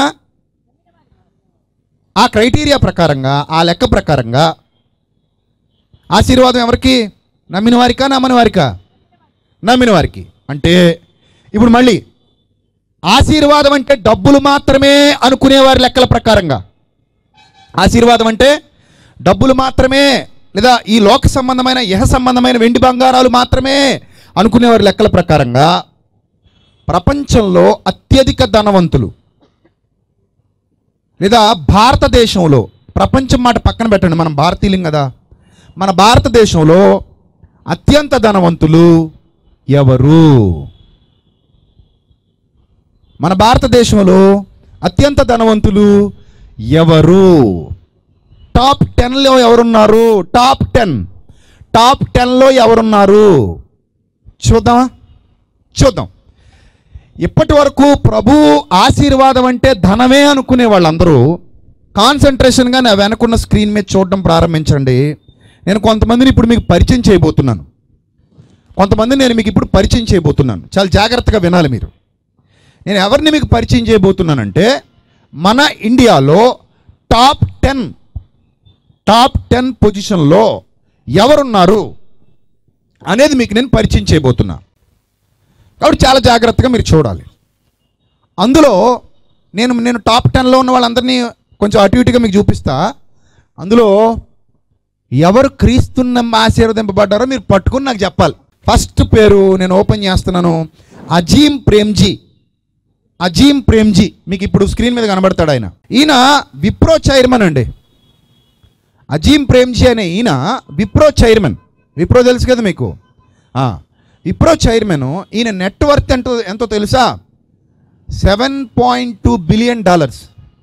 ఆ క్రైటీరియా ప్రకారంగా ఆ లెక్క ప్రకారంగా ఆశీర్వాదం ఎవరికి నమ్మిన వారికా నమ్మని వారికా నమ్మిన వారికి అంటే ఇప్పుడు మళ్ళీ ఆశీర్వాదం అంటే డబ్బులు మాత్రమే అనుకునేవారి లెక్కల ప్రకారంగా ఆశీర్వాదం అంటే డబ్బులు మాత్రమే లేదా ఈ లోక సంబంధమైన యహ సంబంధమైన వెండి బంగారాలు మాత్రమే అనుకునేవారి లెక్కల ప్రకారంగా ప్రపంచంలో అత్యధిక ధనవంతులు లేదా భారతదేశంలో ప్రపంచం మాట పక్కన పెట్టండి మనం భారతీయులం కదా మన భారతదేశంలో అత్యంత ధనవంతులు ఎవరు మన భారతదేశంలో అత్యంత ధనవంతులు ఎవరు టాప్ టెన్లో ఎవరున్నారు టాప్ టెన్ టాప్ టెన్లో ఎవరున్నారు చూద్దామా చూద్దాం ఇప్పటి వరకు ప్రభు ఆశీర్వాదం అంటే ధనమే అనుకునే వాళ్ళందరూ కాన్సన్ట్రేషన్గా నా వెనకున్న స్క్రీన్ మీద చూడడం ప్రారంభించండి నేను కొంతమందిని ఇప్పుడు మీకు పరిచయం చేయబోతున్నాను కొంతమందిని నేను మీకు ఇప్పుడు పరిచయం చేయబోతున్నాను చాలా జాగ్రత్తగా వినాలి మీరు నేను ఎవరిని మీకు పరిచయం చేయబోతున్నానంటే మన ఇండియాలో టాప్ టెన్ టాప్ టెన్ పొజిషన్లో ఎవరున్నారు అనేది మీకు నేను పరిచయం చేయబోతున్నా కాబట్టి చాలా జాగ్రత్తగా మీరు చూడాలి అందులో నేను నేను టాప్ టెన్లో ఉన్న వాళ్ళందరినీ కొంచెం అటు ఇటుగా మీకు చూపిస్తా అందులో ఎవరు క్రీస్తున్న ఆశీర్వదింపబడ్డారో మీరు పట్టుకుని నాకు చెప్పాలి ఫస్ట్ పేరు నేను ఓపెన్ చేస్తున్నాను అజీం ప్రేమ్జీ అజీం ప్రేమ్జీ మీకు ఇప్పుడు స్క్రీన్ మీద కనబడతాడు ఆయన ఈయన విప్రో చైర్మన్ అండి అజీం ప్రేమ్జీ అనే ఈయన విప్రో చైర్మన్ విప్రో తెలుసు కదా మీకు ఆ, విప్రో చైర్మన్ ఈయన నెట్వర్త్ ఎంతో ఎంతో తెలుసా seven point two billion dollars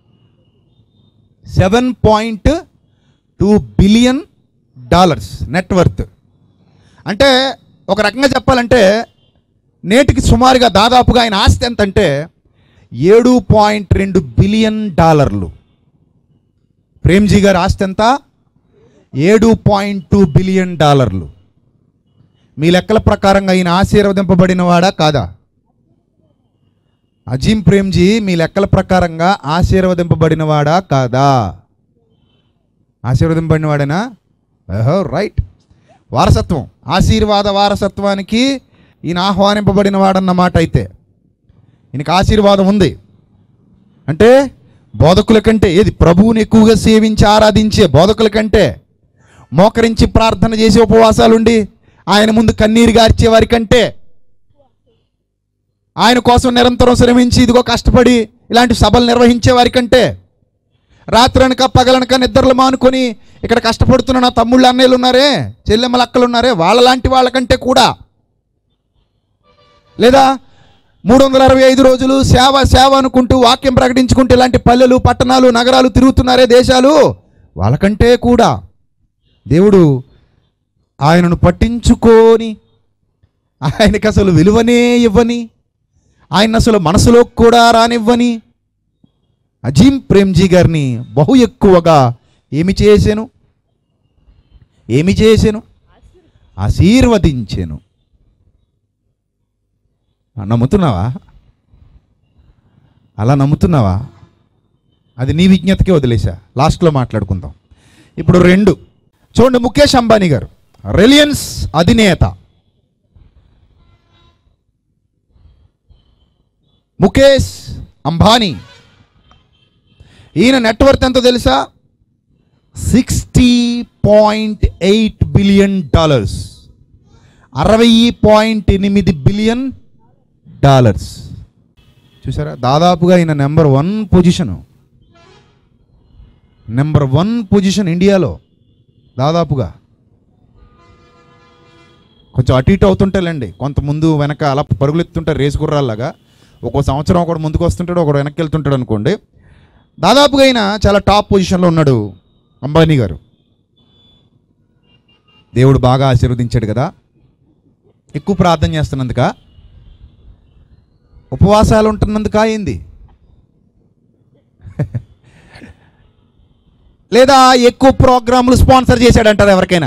seven point two billion dollars net worth అంటే ఒక రకంగా చెప్పాలంటే నేటికి సుమారుగా దాదాపుగా ఆయన ఆస్తి ఎంత అంటే ఏడు పాయింట్ రెండు బిలియన్ డాలర్లు ప్రేమ్జీ గారి ఆస్తి ఎంత ఏడు పాయింట్ టూ బిలియన్ డాలర్లు మీ లెక్కల ప్రకారంగా ఈయన ఆశీర్వదింపబడిన వాడా కాదా అజీం ప్రేమ్జీ మీ లెక్కల ప్రకారంగా ఆశీర్వదింపబడినవాడా కాదా ఆశీర్వదింపబడినవాడేనా ఓహో రైట్ వారసత్వం ఆశీర్వాద వారసత్వానికి ఈయన ఆహ్వానింపబడిన వాడన్నమాట అయితే ఈయనకి ఆశీర్వాదం ఉంది అంటే బోధకుల కంటే ఏది ప్రభువుని ఎక్కువగా సేవించి ఆరాధించే బోధకుల కంటే మోకరించి ప్రార్థన చేసి ఉపవాసాలుండి ఆయన ముందు కన్నీరు గార్చే వారి కంటే ఆయన కోసం నిరంతరం శ్రమించి ఇదిగో కష్టపడి ఇలాంటి సభలు నిర్వహించే వారి కంటే రాత్రనక పగలనక నిద్రలు మానుకొని ఇక్కడ కష్టపడుతున్న నా తమ్ముళ్ళు అన్నయ్యలు ఉన్నారే చెల్లెమ్మల అక్కలు ఉన్నారే వాళ్ళలాంటి వాళ్ళకంటే కూడా లేదా మూడు వందల అరవై ఐదు రోజులు సేవ సేవ అనుకుంటూ వాక్యం ప్రకటించుకుంటూ ఇలాంటి పల్లెలు పట్టణాలు నగరాలు తిరుగుతున్నారే దేశాలు వాళ్ళకంటే కూడా దేవుడు ఆయనను పట్టించుకొని ఆయనకి అసలు విలువనే ఇవ్వని ఆయన అసలు మనసులోకి కూడా రానివ్వని అజీం ప్రేమ్జీ గారిని బహు ఎక్కువగా ఏమి చేశాను ఏమి చేశాను ఆశీర్వదించాను నమ్ముతున్నావా అలా నమ్ముతున్నావా అది నీ విజ్ఞతకే వదిలేసా లాస్ట్లో మాట్లాడుకుందాం ఇప్పుడు రెండు చూడండి ముఖేష్ అంబానీ గారు రిలయన్స్ అధినేత ముఖేష్ అంబానీ ఈయన నెట్వర్త్ ఎంతో తెలుసా sixty point eight billion dollars అరవై పాయింట్ ఎనిమిది బిలియన్ డాలర్స్ చూసారా దాదాపుగా ఈయన number one position number one position ఇండియాలో దాదాపుగా కొంచెం అటు ఇటు అవుతుంటాలండి కొంత ముందు వెనక అలా పరుగులు ఎత్తుంటారు రేసు గుర్రాల్లాగా ఒక్కో సంవత్సరం ఒకడు ముందుకు వస్తుంటాడు ఒకడు వెనక్కి వెళ్తుంటాడు అనుకోండి దాదాపుగా అయినా చాలా టాప్ పొజిషన్లో ఉన్నాడు అంబానీ గారు దేవుడు బాగా ఆశీర్వదించాడు కదా ఎక్కువ ప్రార్థన చేస్తున్నందుక ఉపవాసాలు ఉంటున్నందుక ఏంది లేదా ఎక్కువ ప్రోగ్రాంలు స్పాన్సర్ చేశాడంటారు ఎవరికైనా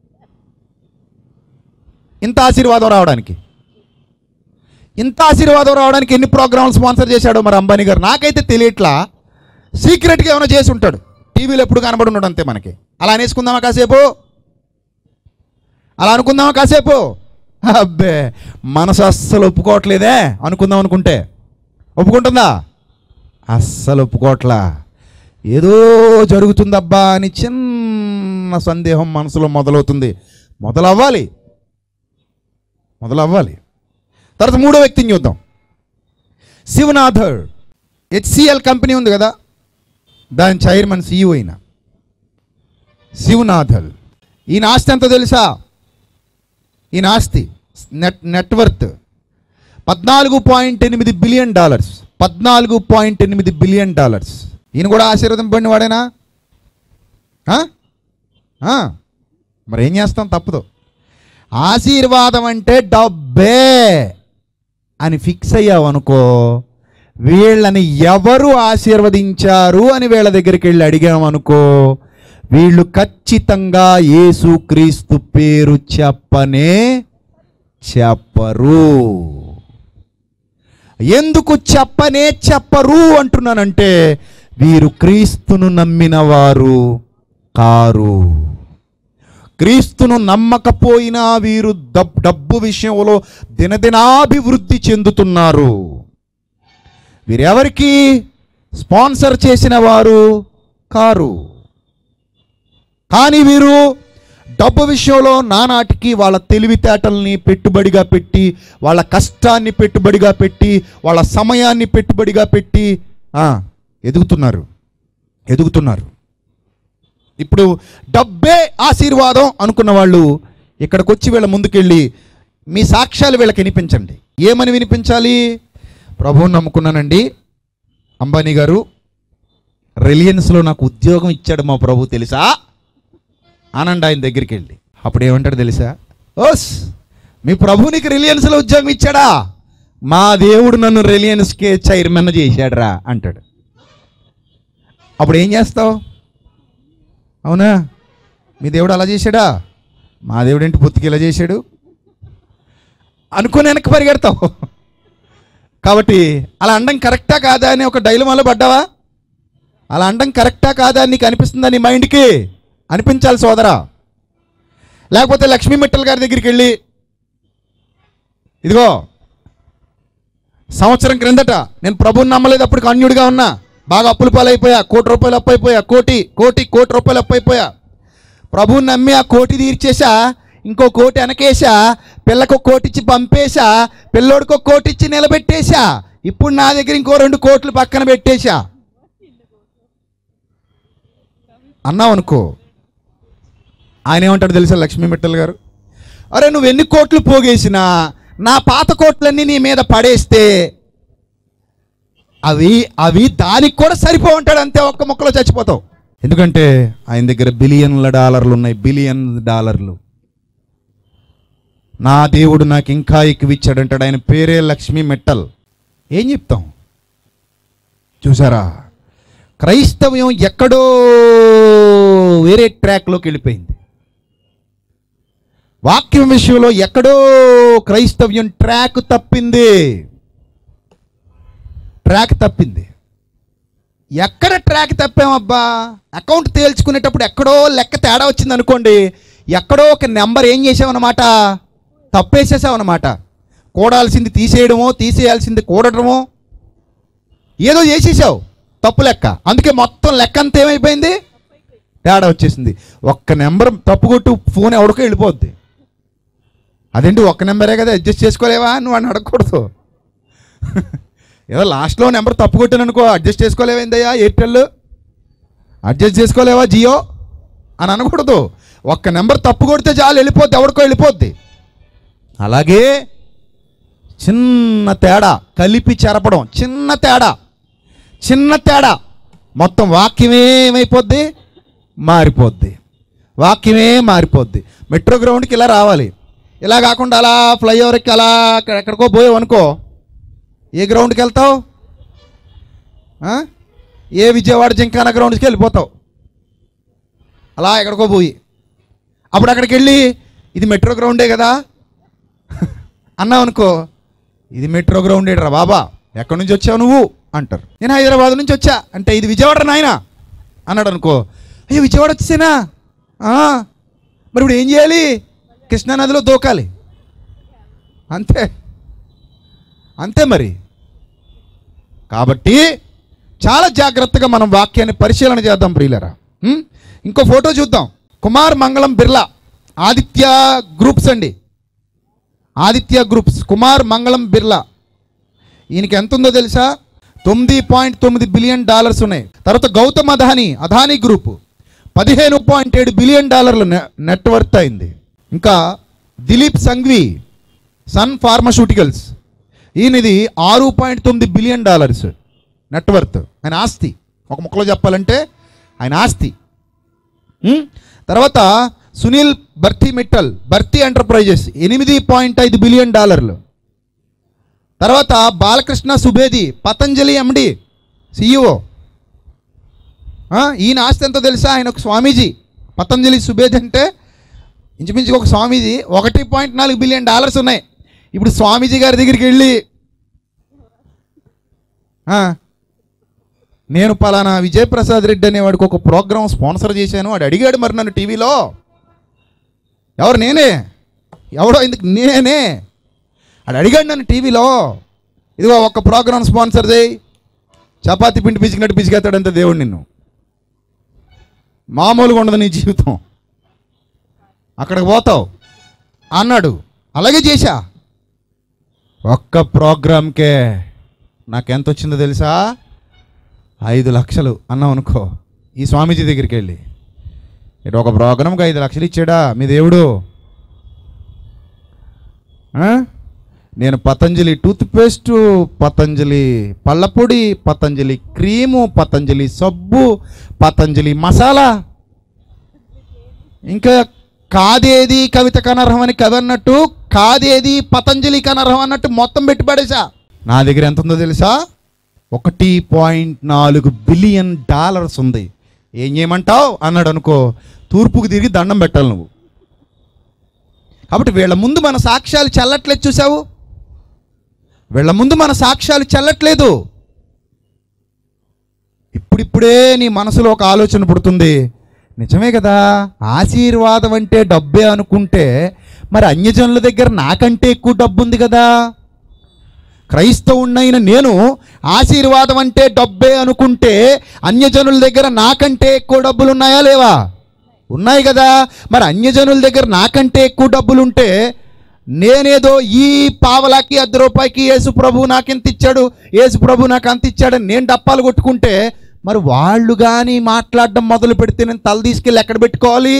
ఇంత ఆశీర్వాదం రావడానికి ఇంత ఆశీర్వాదం రావడానికి ఎన్ని ప్రోగ్రాంలు స్పాన్సర్ చేశాడో మరి అంబానీ గారు నాకైతే తెలియట్లా సీక్రెట్గా ఏమైనా చేసి ఉంటాడు టీవీలో ఎప్పుడు కనబడి ఉన్నాడు అంతే మనకి అలా అనేసుకుందామా కాసేపు అలా అనుకుందామా కాసేపు అబ్బే మనసు అస్సలు ఒప్పుకోవట్లేదే అనుకుందాం అనుకుంటే ఒప్పుకుంటుందా అస్సలు ఒప్పుకోవట్లా ఏదో జరుగుతుందబ్బా అని చిన్న సందేహం మనసులో మొదలవుతుంది మొదలవ్వాలి మొదలవ్వాలి తర్వాత మూడో వ్యక్తిని చూద్దాం శివనాథర్ హెచ్సిఎల్ కంపెనీ ఉంది కదా దాని చైర్మన్ సీఈఓ అయిన శివనాథల్ ఈయన ఆస్తి ఎంతో తెలుసా ఈయన ఆస్తి నెట్ నెట్వర్త్ పద్నాలుగు పాయింట్ ఎనిమిది బిలియన్ డాలర్స్ పద్నాలుగు పాయింట్ ఎనిమిది బిలియన్ డాలర్స్ ఈయన కూడా ఆశీర్వదింపబడిన వాడేనా ఆ? ఆ. మరి ఏం చేస్తాం తప్పదు ఆశీర్వాదం అంటే డబ్బే అని ఫిక్స్ అయ్యావు అనుకో వీళ్ళని ఎవరు ఆశీర్వదించారు అని వీళ్ళ దగ్గరికి వెళ్ళి అడిగామనుకో వీళ్ళు ఖచ్చితంగా యేసుక్రీస్తు పేరు చెప్పనే చెప్పరు ఎందుకు చెప్పనే చెప్పరు అంటున్నానంటే వీరు క్రీస్తును నమ్మిన వారు కారు క్రీస్తును నమ్మకపోయినా వీరు దబ్ డబ్బు విషయంలో దినదినాభివృద్ధి చెందుతున్నారు వీరెవరికి స్పాన్సర్ చేసిన వారు కారు కానీ వీరు డబ్బు విషయంలో నానాటికి వాళ్ళ తెలివితేటల్ని పెట్టుబడిగా పెట్టి వాళ్ళ కష్టాన్ని పెట్టుబడిగా పెట్టి వాళ్ళ సమయాన్ని పెట్టుబడిగా పెట్టి ఆ, ఎదుగుతున్నారు ఎదుగుతున్నారు ఇప్పుడు డబ్బే ఆశీర్వాదం అనుకున్న వాళ్ళు ఇక్కడికి వచ్చి వీళ్ళ ముందుకెళ్ళి మీ సాక్ష్యాలు వీళ్ళకి వినిపించండి ఏమని వినిపించాలి ప్రభువుని నమ్ముకున్నానండి అంబానీ గారు రిలయన్స్లో నాకు ఉద్యోగం ఇచ్చాడు మా ప్రభు తెలుసా ఆనంద్ ఆయన దగ్గరికి వెళ్ళి అప్పుడు ఏమంటాడు తెలుసా ఓస్ మీ ప్రభు నీకు రిలయన్స్లో ఉద్యోగం ఇచ్చాడా మా దేవుడు నన్ను రిలయన్స్కే చైర్మన్ చేశాడురా అంటాడు అప్పుడు ఏం చేస్తావు అవునా మీ దేవుడు అలా చేశాడా మా దేవుడు ఏంటి పొత్తుకి ఇలా చేశాడు అనుకుని వెనక్కి పరిగెడతావు కాబట్టి అలా అండం కరెక్టా కాదా అని ఒక డైలమాలో పడ్డావా అలా అండం కరెక్టా కాదా అని నీకు అనిపిస్తుందా నీ మైండ్కి అనిపించాలి సోదరా లేకపోతే లక్ష్మీ మిట్టల్ గారి దగ్గరికి వెళ్ళి ఇదిగో సంవత్సరం క్రిందట నేను ప్రభుని నమ్మలేదు అప్పటికి అన్యుడిగా ఉన్నా బాగా అప్పుల పాలైపోయా కోటి రూపాయలు అప్పు అయిపోయా కోటి కోటి కోటి రూపాయలు అప్పు అయిపోయా ప్రభువుని నమ్మి ఆ కోటి తీర్చేసా ఇంకో కోటి వెనకేసా పిల్లకు ఒక కోటి ఇచ్చి పంపేశా పిల్లోడికి ఒక కోటి ఇచ్చి నిలబెట్టేశా ఇప్పుడు నా దగ్గర ఇంకో రెండు కోట్లు పక్కన పెట్టేశా అన్నావు అనుకో ఆయన ఏమంటాడు తెలుసా లక్ష్మీ మిట్టల్ గారు అరే నువ్వు ఎన్ని కోట్లు పోగేసినా నా పాత కోట్లన్నీ నీ మీద పడేస్తే అవి అవి దానికి కూడా సరిపో ఉంటాడు అంతే ఒక్క ముక్కలో చచ్చిపోతావు ఎందుకంటే ఆయన దగ్గర బిలియన్ల డాలర్లు ఉన్నాయి బిలియన్ డాలర్లు నా దేవుడు నాకు ఇంకా ఎక్కువ ఇచ్చాడంటాడు ఆయన పేరే లక్ష్మీ మెట్టల్ ఏం చెప్తాం చూసారా క్రైస్తవ్యం ఎక్కడో వేరే ట్రాక్లోకి వెళ్ళిపోయింది వాక్యం విషయంలో ఎక్కడో క్రైస్తవ్యం ట్రాక్ తప్పింది ట్రాక్ తప్పింది ఎక్కడ ట్రాక్ తప్పామబ్బా అకౌంట్ తేల్చుకునేటప్పుడు ఎక్కడో లెక్క తేడా వచ్చింది అనుకోండి ఎక్కడో ఒక నెంబర్ ఏం చేసామన్నమాట తప్పేసేసామన్నమాట కూడాల్సింది తీసేయడమో తీసేయాల్సింది కూడటమో ఏదో చేసేసావు తప్పు లెక్క అందుకే మొత్తం లెక్క అంతా ఏమైపోయింది తేడా వచ్చేసింది ఒక్క నెంబర్ తప్పు కొట్టు ఫోన్ ఎవడికో వెళ్ళిపోద్ది అదేంటి ఒక్క నెంబరే కదా అడ్జస్ట్ చేసుకోలేవా నువ్వు అని అడగకూడదు ఏదో లాస్ట్లో నెంబర్ తప్పు కొట్టాను అనుకో అడ్జస్ట్ చేసుకోలేవేందయ్యా ఎయిర్టెల్ అడ్జస్ట్ చేసుకోలేవా జియో అని అనకూడదు ఒక్క నెంబర్ తప్పు కొడితే చాలు వెళ్ళిపోద్ది ఎవడికో వెళ్ళిపోద్ది అలాగే చిన్న తేడా కలిపి చెరపడం చిన్న తేడా చిన్న తేడా మొత్తం వాక్యమే ఏమైపోద్ది మారిపోద్ది వాక్యమే మారిపోద్ది మెట్రో గ్రౌండ్కి ఇలా రావాలి ఇలా కాకుండా అలా ఫ్లైఓవర్కి అలా ఎక్కడ- ఎక్కడికో పోయావు అనుకో ఏ గ్రౌండ్కి వెళ్తావు ఆ? ఏ విజయవాడ జింకానా గ్రౌండ్కి వెళ్ళిపోతావు అలా ఎక్కడికో పోయి అప్పుడు అక్కడికి వెళ్ళి ఇది మెట్రో గ్రౌండే కదా అన్నావు అనుకో ఇది మెట్రో గ్రౌండే రా బాబా ఎక్కడి నుంచి వచ్చావు నువ్వు అంటారు నేను హైదరాబాద్ నుంచి వచ్చా అంటే ఇది విజయవాడ నాయన అన్నాడు అనుకో అయ్యో విజయవాడ వచ్చేసేనా ఆ, మరి ఇప్పుడు ఏం చేయాలి కృష్ణానదిలో దూకాలి అంతే అంతే మరి కాబట్టి చాలా జాగ్రత్తగా మనం వాక్యాన్ని పరిశీలన చేద్దాం ప్రియులరా ఉం? ఇంకో ఫోటో చూద్దాం కుమార్ మంగళం బిర్లా ఆదిత్య గ్రూప్స్ అండి ఆదిత్య గ్రూప్స్ కుమార్ మంగళం బిర్లా ఈయనకి ఎంత ఉందో తెలుసా తొమ్మిది పాయింట్ తొమ్మిది బిలియన్ డాలర్స్ ఉన్నాయి తర్వాత గౌతమ్ అదానీ అదానీ గ్రూప్ పదిహేను పాయింట్ ఏడు బిలియన్ డాలర్ల నె- నెట్వర్త్ అయింది ఇంకా దిలీప్ సంఘ్వి సన్ ఫార్మస్యూటికల్స్ ఈయనది ఆరు పాయింట్ తొమ్మిది బిలియన్ డాలర్స్ నెట్వర్త్ ఆయన ఆస్తి ఒక ముక్కలో చెప్పాలంటే ఆయన ఆస్తి ఉం? తర్వాత సునీల్ బర్తి మిట్టల్ బర్తి ఎంటర్ప్రైజెస్ ఎనిమిది పాయింట్ ఐదు బిలియన్ డాలర్లు తర్వాత బాలకృష్ణ సుబేది పతంజలి ఎండి సిఇఓ ఈయన ఆస్తి ఎంతో తెలుసా ఆయన ఒక స్వామీజీ పతంజలి సుబేది అంటే ఇంచుమించుగా ఒక స్వామీజీ ఒకటి పాయింట్ నాలుగు బిలియన్ డాలర్స్ ఉన్నాయి ఇప్పుడు స్వామీజీ గారి దగ్గరికి వెళ్ళి ఆ, నేను పలానా విజయప్రసాద్ రెడ్డి అనేవాడికి ఒక ప్రోగ్రాం స్పాన్సర్ చేశాను వాడు అడిగాడు మరి నన్ను టీవీలో ఎవరు నేనే ఎవడో ఎందుకు నేనే వాడు అడిగాడు నన్ను టీవీలో ఇదిగో ఒక ప్రోగ్రాం స్పాన్సర్ చేయి చపాతి పిండి పిసికినట్టు పిసికేస్తాడంతే దేవుడు నిన్ను మామూలుగా ఉండదు నీ జీవితం అక్కడికి పోతావు అన్నాడు అలాగే చేశా ఒక్క ప్రోగ్రామ్కే నాకెంత వచ్చిందో తెలుసా ఐదు లక్షలు అన్నావు అనుకో ఈ స్వామీజీ దగ్గరికి వెళ్ళి ఇటు ఒక ప్రోగ్రామ్కి ఐదు లక్షలు ఇచ్చాడా మీ దేవుడు ఆ? నేను పతంజలి టూత్పేస్ట్ పతంజలి పళ్ళపొడి పతంజలి క్రీము పతంజలి సబ్బు పతంజలి మసాలా ఇంకా కాదేది కవిత కనర్హం అని కవి అన్నట్టు కాదేది పతంజలి కనర్హం అన్నట్టు మొత్తం పెట్టి పడేసా నా దగ్గర ఎంత ఉందో తెలుసా ఒకటి పాయింట్ నాలుగు బిలియన్ డాలర్స్ ఉంది ఏం చేయమంటావు అన్నాడు అనుకో తూర్పుకు తిరిగి దండం పెట్టాలి నువ్వు కాబట్టి వీళ్ళ ముందు మన సాక్ష్యాలు చల్లట్లేదు చూసావు వీళ్ళ ముందు మన సాక్ష్యాలు చెల్లట్లేదు ఇప్పుడిప్పుడే నీ మనసులో ఒక ఆలోచన పుడుతుంది నిజమే కదా ఆశీర్వాదం అంటే డబ్బే అనుకుంటే మరి అన్యజనుల దగ్గర నాకంటే ఎక్కువ డబ్బు ఉంది కదా క్రైస్తవుణ్ణైన నేను ఆశీర్వాదం అంటే డబ్బే అనుకుంటే అన్యజనుల దగ్గర నాకంటే ఎక్కువ డబ్బులు ఉన్నాయా లేవా ఉన్నాయి కదా మరి అన్యజనుల దగ్గర నాకంటే ఎక్కువ డబ్బులుంటే నేనేదో ఈ పావలాకి అర్ధ రూపాయికి యేసు ప్రభు నాకు ఎంత ఇచ్చాడు యేసు ప్రభు నాకు అంత ఇచ్చాడని నేను డప్పాలు కొట్టుకుంటే మరి వాళ్ళు కానీ మాట్లాడడం మొదలు పెడితే నేను తల తీసుకెళ్ళి ఎక్కడ పెట్టుకోవాలి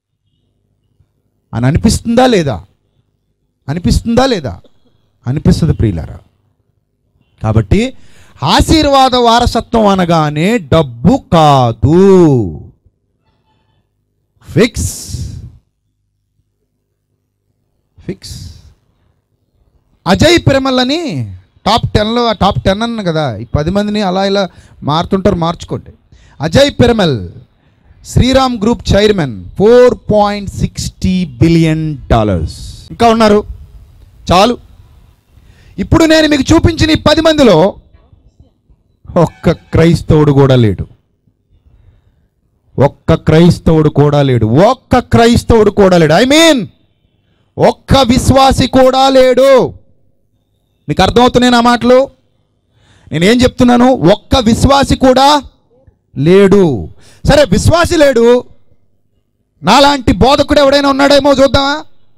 అని అనిపిస్తుందా లేదా అనిపిస్తుందా లేదా అనిపిస్తుంది ప్రియులారా కాబట్టి ఆశీర్వాద వారసత్వం అనగానే డబ్బు కాదు ఫిక్స్ ఫిక్స్ అజయ్ పిరమల్లని టాప్ టెన్లో టాప్ టెన్ అన్న కదా ఈ పది మందిని అలా ఇలా మారుతుంటారు మార్చుకోండి Ajay Piramal Shriram group chairman four point sixty billion dollars ఇంకా ఉన్నారు చాలు ఇప్పుడు నేను మీకు చూపించిన ఈ పది మందిలో ఒక్క క్రైస్తవుడు కూడా లేడు ఒక్క క్రైస్తవుడు కూడా లేడు ఒక్క క్రైస్తవుడు కూడా లేడు ఐ మీన్ ఒక్క విశ్వాసి కూడా లేడు మీకు అర్థమవుతున్నాయి నా మాటలు నేనేం చెప్తున్నాను ఒక్క విశ్వాసి కూడా లేడు సరే విశ్వాసి లేడు నాలాంటి బోధకుడు ఎవడైనా ఉన్నాడేమో చూద్దామా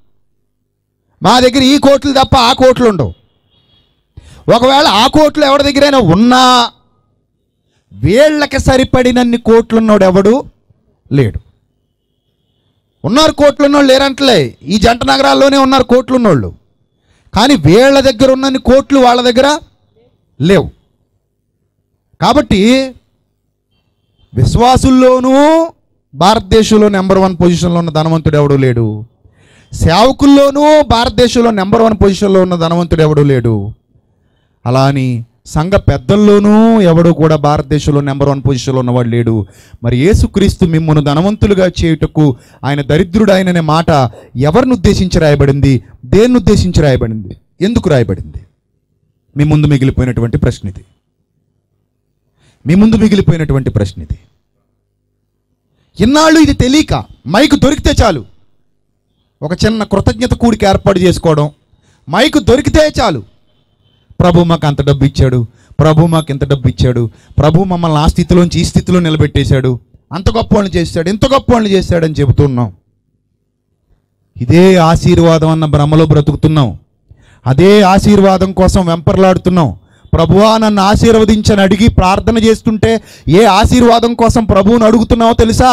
మా దగ్గర ఈ కోట్లు తప్ప ఆ కోట్లు ఉండవు ఒకవేళ ఆ కోట్లు ఎవరి దగ్గరైనా ఉన్నా వీళ్ళకి సరిపడినన్ని కోట్లు ఉన్నోడు ఎవడు లేడు ఉన్నారు కోట్లు ఉన్నోళ్ళు లేరంటలే ఈ జంట నగరాల్లోనే ఉన్నారు కోట్లు ఉన్నోళ్ళు కానీ వీళ్ళ దగ్గర ఉన్నన్ని కోట్లు వాళ్ళ దగ్గర లేవు కాబట్టి విశ్వాసుల్లోనూ భారతదేశంలో నెంబర్ వన్ పొజిషన్లో ఉన్న ధనవంతుడు ఎవడు లేడు సేవకుల్లోనూ భారతదేశంలో నెంబర్ వన్ పొజిషన్లో ఉన్న ధనవంతుడు ఎవడు లేడు అలా అని సంఘ పెద్దల్లోనూ ఎవడు కూడా భారతదేశంలో నెంబర్ వన్ పొజిషన్లో ఉన్నవాడు లేడు మరి యేసుక్రీస్తు మిమ్మల్ని ధనవంతులుగా చేయుటకు ఆయన దరిద్రుడు ఆయననే మాట ఎవరిని ఉద్దేశించి రాయబడింది దేన్ని ఉద్దేశించి రాయబడింది ఎందుకు రాయబడింది మీ ముందు మిగిలిపోయినటువంటి ప్రశ్న ఇది మీ ముందు మిగిలిపోయినటువంటి ప్రశ్న ఇది ఇన్నాళ్ళు ఇది తెలియక మైకు దొరికితే చాలు ఒక చిన్న కృతజ్ఞత కూడికి ఏర్పాటు చేసుకోవడం మైకు దొరికితే చాలు ప్రభు మాకు అంత డబ్బు ఇచ్చాడు ప్రభు మాకు ఎంత డబ్బు ఇచ్చాడు ప్రభు మమ్మల్ని ఆ స్థితిలోంచి ఈ స్థితిలో నిలబెట్టేశాడు అంత గొప్ప వాళ్ళని చేశాడు ఎంత గొప్ప వాళ్ళని చేశాడని చెబుతున్నాం ఇదే ఆశీర్వాదం అన్న భ్రమలో బ్రతుకుతున్నాం అదే ఆశీర్వాదం కోసం వెంపర్లాడుతున్నాం ప్రభువా నన్ను ఆశీర్వదించని అడిగి ప్రార్థన చేస్తుంటే ఏ ఆశీర్వాదం కోసం ప్రభువుని అడుగుతున్నావో తెలుసా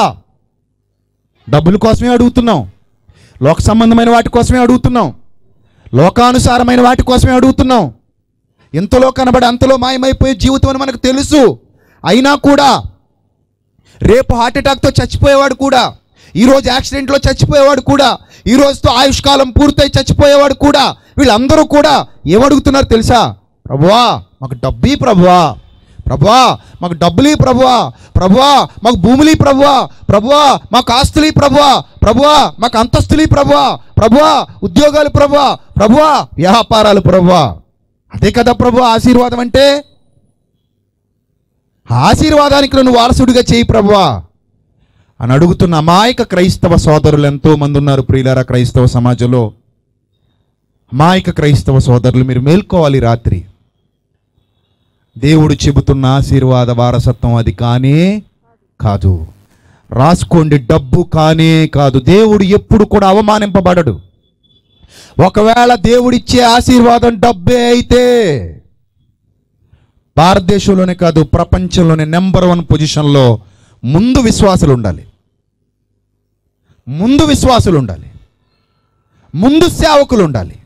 డబ్బుల కోసమే అడుగుతున్నాం లోక సంబంధమైన వాటి కోసమే అడుగుతున్నాం లోకానుసారమైన వాటి కోసమే అడుగుతున్నాం ఇంతలో కనబడి అంతలో మాయమైపోయే జీవితం అని మనకు తెలుసు అయినా కూడా రేపు హార్ట్ అటాక్తో చచ్చిపోయేవాడు కూడా ఈరోజు యాక్సిడెంట్లో చచ్చిపోయేవాడు కూడా ఈ రోజుతో ఆయుష్కాలం పూర్తయి చచ్చిపోయేవాడు కూడా వీళ్ళందరూ కూడా ఏమడుగుతున్నారు తెలుసా ప్రభువా మాకు డబ్బీ ప్రభువా ప్రభువా మాకు డబ్బులి ప్రభువా ప్రభువా మాకు భూములి ప్రభువా ప్రభువా మాకు ఆస్తులి ప్రభువా ప్రభువా మాకు అంతస్తులి ప్రభువా ప్రభువా ఉద్యోగాలు ప్రభువా ప్రభువా వ్యాపారాలు ప్రభువా అదే కదా ప్రభు ఆశీర్వాదం అంటే ఆ ఆశీర్వాదానికి నన్ను వారసుడిగా చేయి ప్రభువా అని అడుగుతున్న అమాయక క్రైస్తవ సోదరులు ఎంతో మంది ఉన్నారు ప్రియులారా క్రైస్తవ సమాజంలో అమాయక క్రైస్తవ సోదరులు మీరు మేల్కోవాలి రాత్రి దేవుడు చెబుతున్న ఆశీర్వాద వారసత్వం అది కానే కాదు రాసుకోండి డబ్బు కానే కాదు దేవుడు ఎప్పుడు కూడా అవమానింపబడడు ఒకవేళ దేవుడిచ్చే ఆశీర్వాదం డబ్బే అయితే భారతదేశంలోనే కాదు ప్రపంచంలోనే నెంబర్ వన్ పొజిషన్లో ముందు విశ్వాసులు ఉండాలి ముందు విశ్వాసులు ఉండాలి ముందు సేవకులు ఉండాలి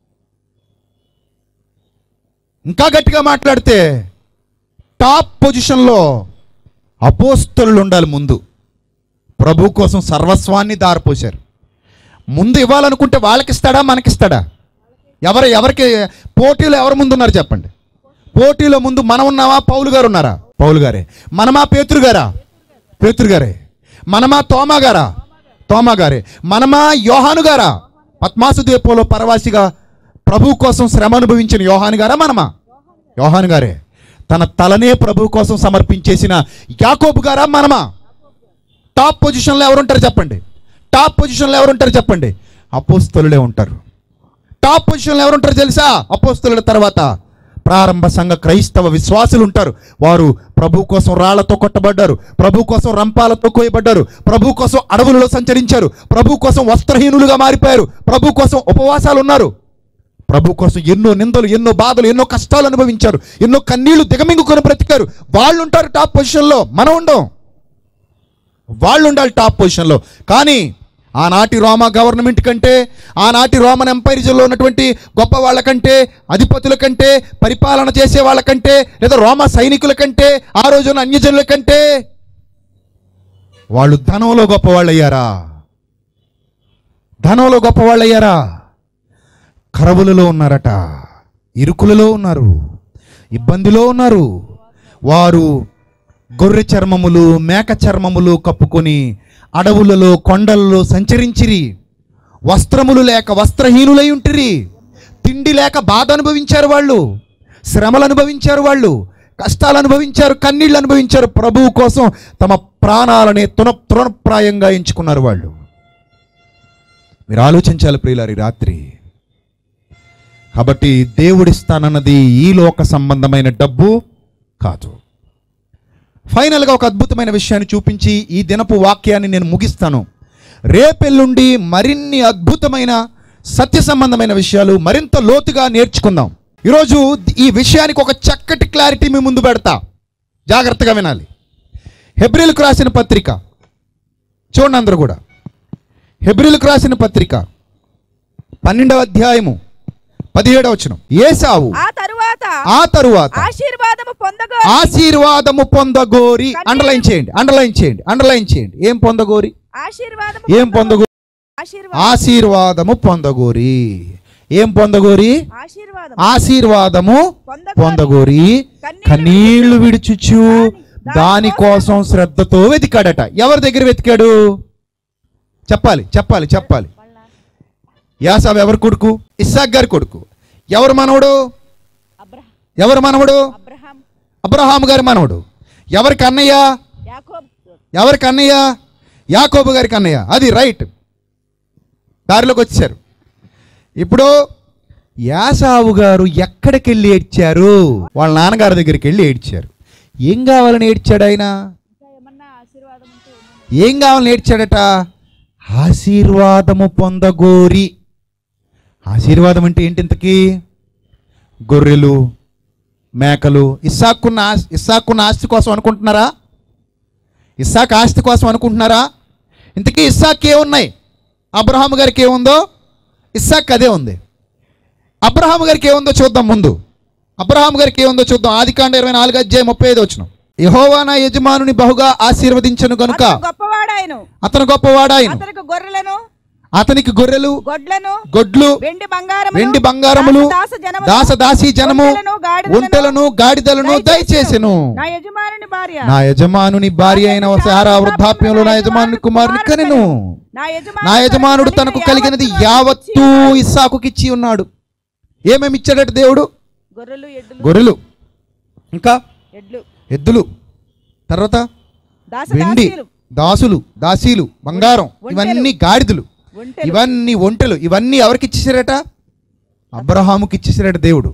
ఇంకా గట్టిగా మాట్లాడితే టాప్ పొజిషన్లో అపోస్తలు ఉండాలి ముందు ప్రభు కోసం సర్వస్వాన్ని దారిపోశారు ముందు ఇవ్వాలనుకుంటే వాళ్ళకి ఇస్తాడా మనకిస్తాడా ఎవరు ఎవరికి పోటీలో ఎవరు ముందు ఉన్నారు చెప్పండి పోటీలో ముందు మనం ఉన్నావా పౌలు గారు ఉన్నారా పౌలు గారే మనమా పేతురు గారా పేతురు గారే మనమా తోమా గారా తోమా గారే మనమా యోహాను గారా పద్మాసు దీపంలో పరవాసిగా ప్రభు కోసం శ్రమ అనుభవించిన యోహాన్ గారా మనమా యోహాన్ గారే తన తలనే ప్రభు కోసం సమర్పించేసిన యాకోబు గారా మనమా టాప్ పొజిషన్లో ఎవరుంటారు చెప్పండి టాప్ పొజిషన్లో ఎవరుంటారు చెప్పండి అపోస్తలులే ఉంటారు టాప్ పొజిషన్లో ఎవరుంటారు తెలుసా అపోస్తలుల తర్వాత ప్రారంభ సంఘ క్రైస్తవ విశ్వాసులు ఉంటారు వారు ప్రభు కోసం రాళ్లతో కొట్టబడ్డారు ప్రభు కోసం రంపాలతో కోయబడ్డారు ప్రభు కోసం అడవులలో సంచరించారు ప్రభు కోసం వస్త్రహీనులుగా మారిపోయారు ప్రభు కోసం ఉపవాసాలు ఉన్నారు ప్రభు కోసం ఎన్నో నిందలు ఎన్నో బాధలు ఎన్నో కష్టాలు అనుభవించారు ఎన్నో కన్నీళ్లు దిగమింగుకొని బ్రతికారు వాళ్ళు ఉంటారు టాప్ పొజిషన్లో మనం ఉండం వాళ్ళు ఉండాలి టాప్ పొజిషన్లో కానీ ఆనాటి రోమా గవర్నమెంట్ కంటే ఆనాటి రోమన్ ఎంపైరిజంలో ఉన్నటువంటి గొప్ప వాళ్ళ కంటే అధిపతుల కంటే పరిపాలన చేసే వాళ్ళ కంటే లేదా రోమా సైనికుల కంటే ఆ రోజున అన్యజనుల కంటే వాళ్ళు ధనంలో గొప్పవాళ్ళు అయ్యారా ధనంలో గొప్పవాళ్ళు అయ్యారా కరవులలో ఉన్నారట ఇరుకులలో ఉన్నారు ఇబ్బందిలో ఉన్నారు వారు గొర్రె చర్మములు మేక చర్మములు కప్పుకొని అడవులలో కొండలలో సంచరించిరి వస్త్రములు లేక వస్త్రహీనులై ఉంటిరి తిండి లేక బాధ అనుభవించారు వాళ్ళు శ్రమలు అనుభవించారు వాళ్ళు కష్టాలు అనుభవించారు కన్నీళ్ళు అనుభవించారు ప్రభువు కోసం తమ ప్రాణాలనే తున తృణప్రాయంగా ఎంచుకున్నారు వాళ్ళు మీరు ఆలోచించాలి ప్రియులారి రాత్రి కాబట్టి దేవుడిస్తానన్నది ఈ లోక సంబంధమైన డబ్బు కాదు ఫైనల్గా ఒక అద్భుతమైన విషయాన్ని చూపించి ఈ దినపు వాక్యాన్ని నేను ముగిస్తాను రేపెల్లుండి మరిన్ని అద్భుతమైన సత్య సంబంధమైన విషయాలు మరింత లోతుగా నేర్చుకుందాం ఈరోజు ఈ విషయానికి ఒక చక్కటి క్లారిటీ మీ ముందు పెడతా జాగ్రత్తగా వినాలి హెబ్రిల్కు రాసిన పత్రిక చూడండి అందరూ కూడా హెబ్రిల్కు రాసిన పత్రిక పన్నెండవ అధ్యాయము పదిహేడవ వచనం ఏసావు ఆ తరువాత ఆ తరువాత ఆశీర్వాదము పొందగో ఆశీర్వాదము పొందగోరి అండర్లైన్ చేయండి అండర్లైన్ చేయండి అండర్లైన్ చేయండి ఏం పొందగోరి ఆశీర్వాదము ఏం పొందగోరి ఆశీర్వాదం ఆశీర్వాదము పొందగోరి ఏం పొందగోరి ఆశీర్వాదం ఆశీర్వాదము పొందగోరి కన్నీళ్లు విడుచుచు దానికోసం శ్రద్ధతో వెతికాడట ఎవరి దగ్గర వెతికాడు చెప్పాలి చెప్పాలి చెప్పాలి యాసాబ్ ఎవరి కొడుకు ఇస్సాక్ గారి కొడుకు ఎవరు మనవడు అబ్రహం ఎవరు మనవడు అబ్రహాం అబ్రహాం గారి మనవడు ఎవరికి అన్నయ్య యాకోబ్ ఎవరికి అన్నయ్య యాకోబు గారికి అన్నయ్య అది రైట్ దారిలోకి వచ్చారు ఇప్పుడు యాసావు గారు ఎక్కడికి వెళ్ళి ఏడ్చారు వాళ్ళ నాన్నగారి దగ్గరికి వెళ్ళి ఏడ్చారు ఏం కావాలని ఏడ్చాడు ఆయన ఏమన్నా ఆశీర్వాదం ఉంటే ఏం కావాలని ఏడ్చాడట ఆశీర్వాదము పొందగోరి ఆశీర్వాదం అంటే ఏంటి ఇంతకీ గొర్రెలు మేకలు ఇస్సాకున్న ఆస్- ఇస్సాకున్న ఆస్తి కోసం అనుకుంటున్నారా ఇస్సాక్ ఆస్తి కోసం అనుకుంటున్నారా ఇంతకీ ఇస్సాక్ ఏమున్నాయి అబ్రహాం గారికి ఏముందో ఇస్సాక్ అదే ఉంది అబ్రహాం గారికి ఏముందో చూద్దాం ముందు అబ్రహాం గారికి ఏముందో చూద్దాం ఆదికాండ ఇరవై నాలుగు అధ్యాయం ముప్పై ఐదు వచ్చిన యహోవా నా యజమానుని బహుగా ఆశీర్వదించను గనుక అతడు గొప్పవాడాయను అతను గొప్పవాడాయను అతనికి గొర్రెలను అతనికి గొర్రెలు గొడ్లను గొడ్లు వెండి బంగారం వెండి బంగారములు దాస దాసి జనము ఒంటెలను గాడిదలను దయచేసెను నా యజమానుని భార్య నా యజమానుని భార్య అయిన సారా వృద్ధాప్యంలో నా యజమానుని కుమారుని కనెను నా యజమానుడు నా యజమానుడు తనకు కలిగినది యావత్తూ ఇస్సాకుకిచ్చి ఉన్నాడు ఏమేమి ఇచ్చాడట దేవుడు గొర్రెలు ఎడ్లు గొర్రెలు ఇంకా ఎడ్లు ఎద్దులు తర్వాత దాస వెండి దాసీలు, దాసులు దాసీలు బంగారం ఇవన్నీ గాడిదలు ఒంటెలు ఇవన్నీ ఒంటెలు ఇవన్నీ ఎవరికి ఇచ్చేసారట అబ్రహాముకి ఇచ్చేసారట దేవుడు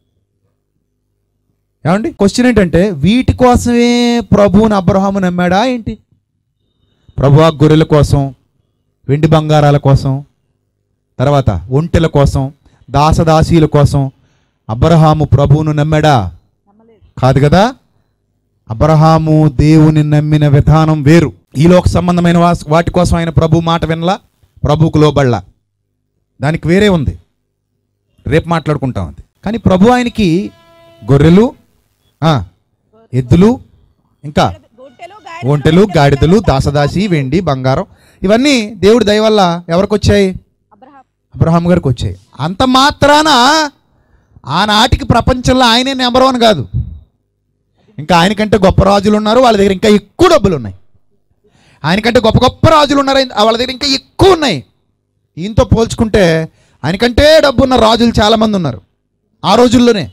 ఏమండి క్వశ్చన్ ఏంటంటే వీటి కోసమే ప్రభువుని అబ్రహాము నమ్మాడా ఏంటి ప్రభు ఆ గొర్రెల కోసం వెండి బంగారాల కోసం తర్వాత ఒంటెల కోసం దాసదాసీల కోసం అబ్రహాము ప్రభువును నమ్మాడా కాదు కదా అబ్రహాము దేవుని నమ్మిన విధానం వేరు ఈలోక సంబంధమైన వాస్- వాటి కోసం ఆయన ప్రభు మాట వినలా ప్రభువుకు లోబడలా దానికి వేరే ఉంది రేపు మాట్లాడుకుంటాం అది కానీ ప్రభు ఆయనకి గొర్రెలు ఆ, ఎద్దులు ఇంకా ఒంటెలు ఒంటెలు గాడిదలు దాసదాసి వెండి బంగారం ఇవన్నీ దేవుడి దయ వల్ల ఎవరికి వచ్చాయి అబ్రహాం అబ్రహాం గారికి వచ్చాయి అంత మాత్రాన ఆనాటికి ప్రపంచంలో ఆయనే నెంబర్ వన్ కాదు ఇంకా ఆయనకంటే గొప్ప రాజులు ఉన్నారు వాళ్ళ దగ్గర ఇంకా ఎక్కువ డబ్బులు ఉన్నాయి ఆయనకంటే గొప్ప గొప్ప రాజులు ఉన్నారు ఆయన- వాళ్ళ దగ్గర ఇంకా ఎక్కువ ఉన్నాయి ఈయనతో పోల్చుకుంటే ఆయనకంటే డబ్బున్న రాజులు చాలామంది ఉన్నారు ఆ రోజుల్లోనే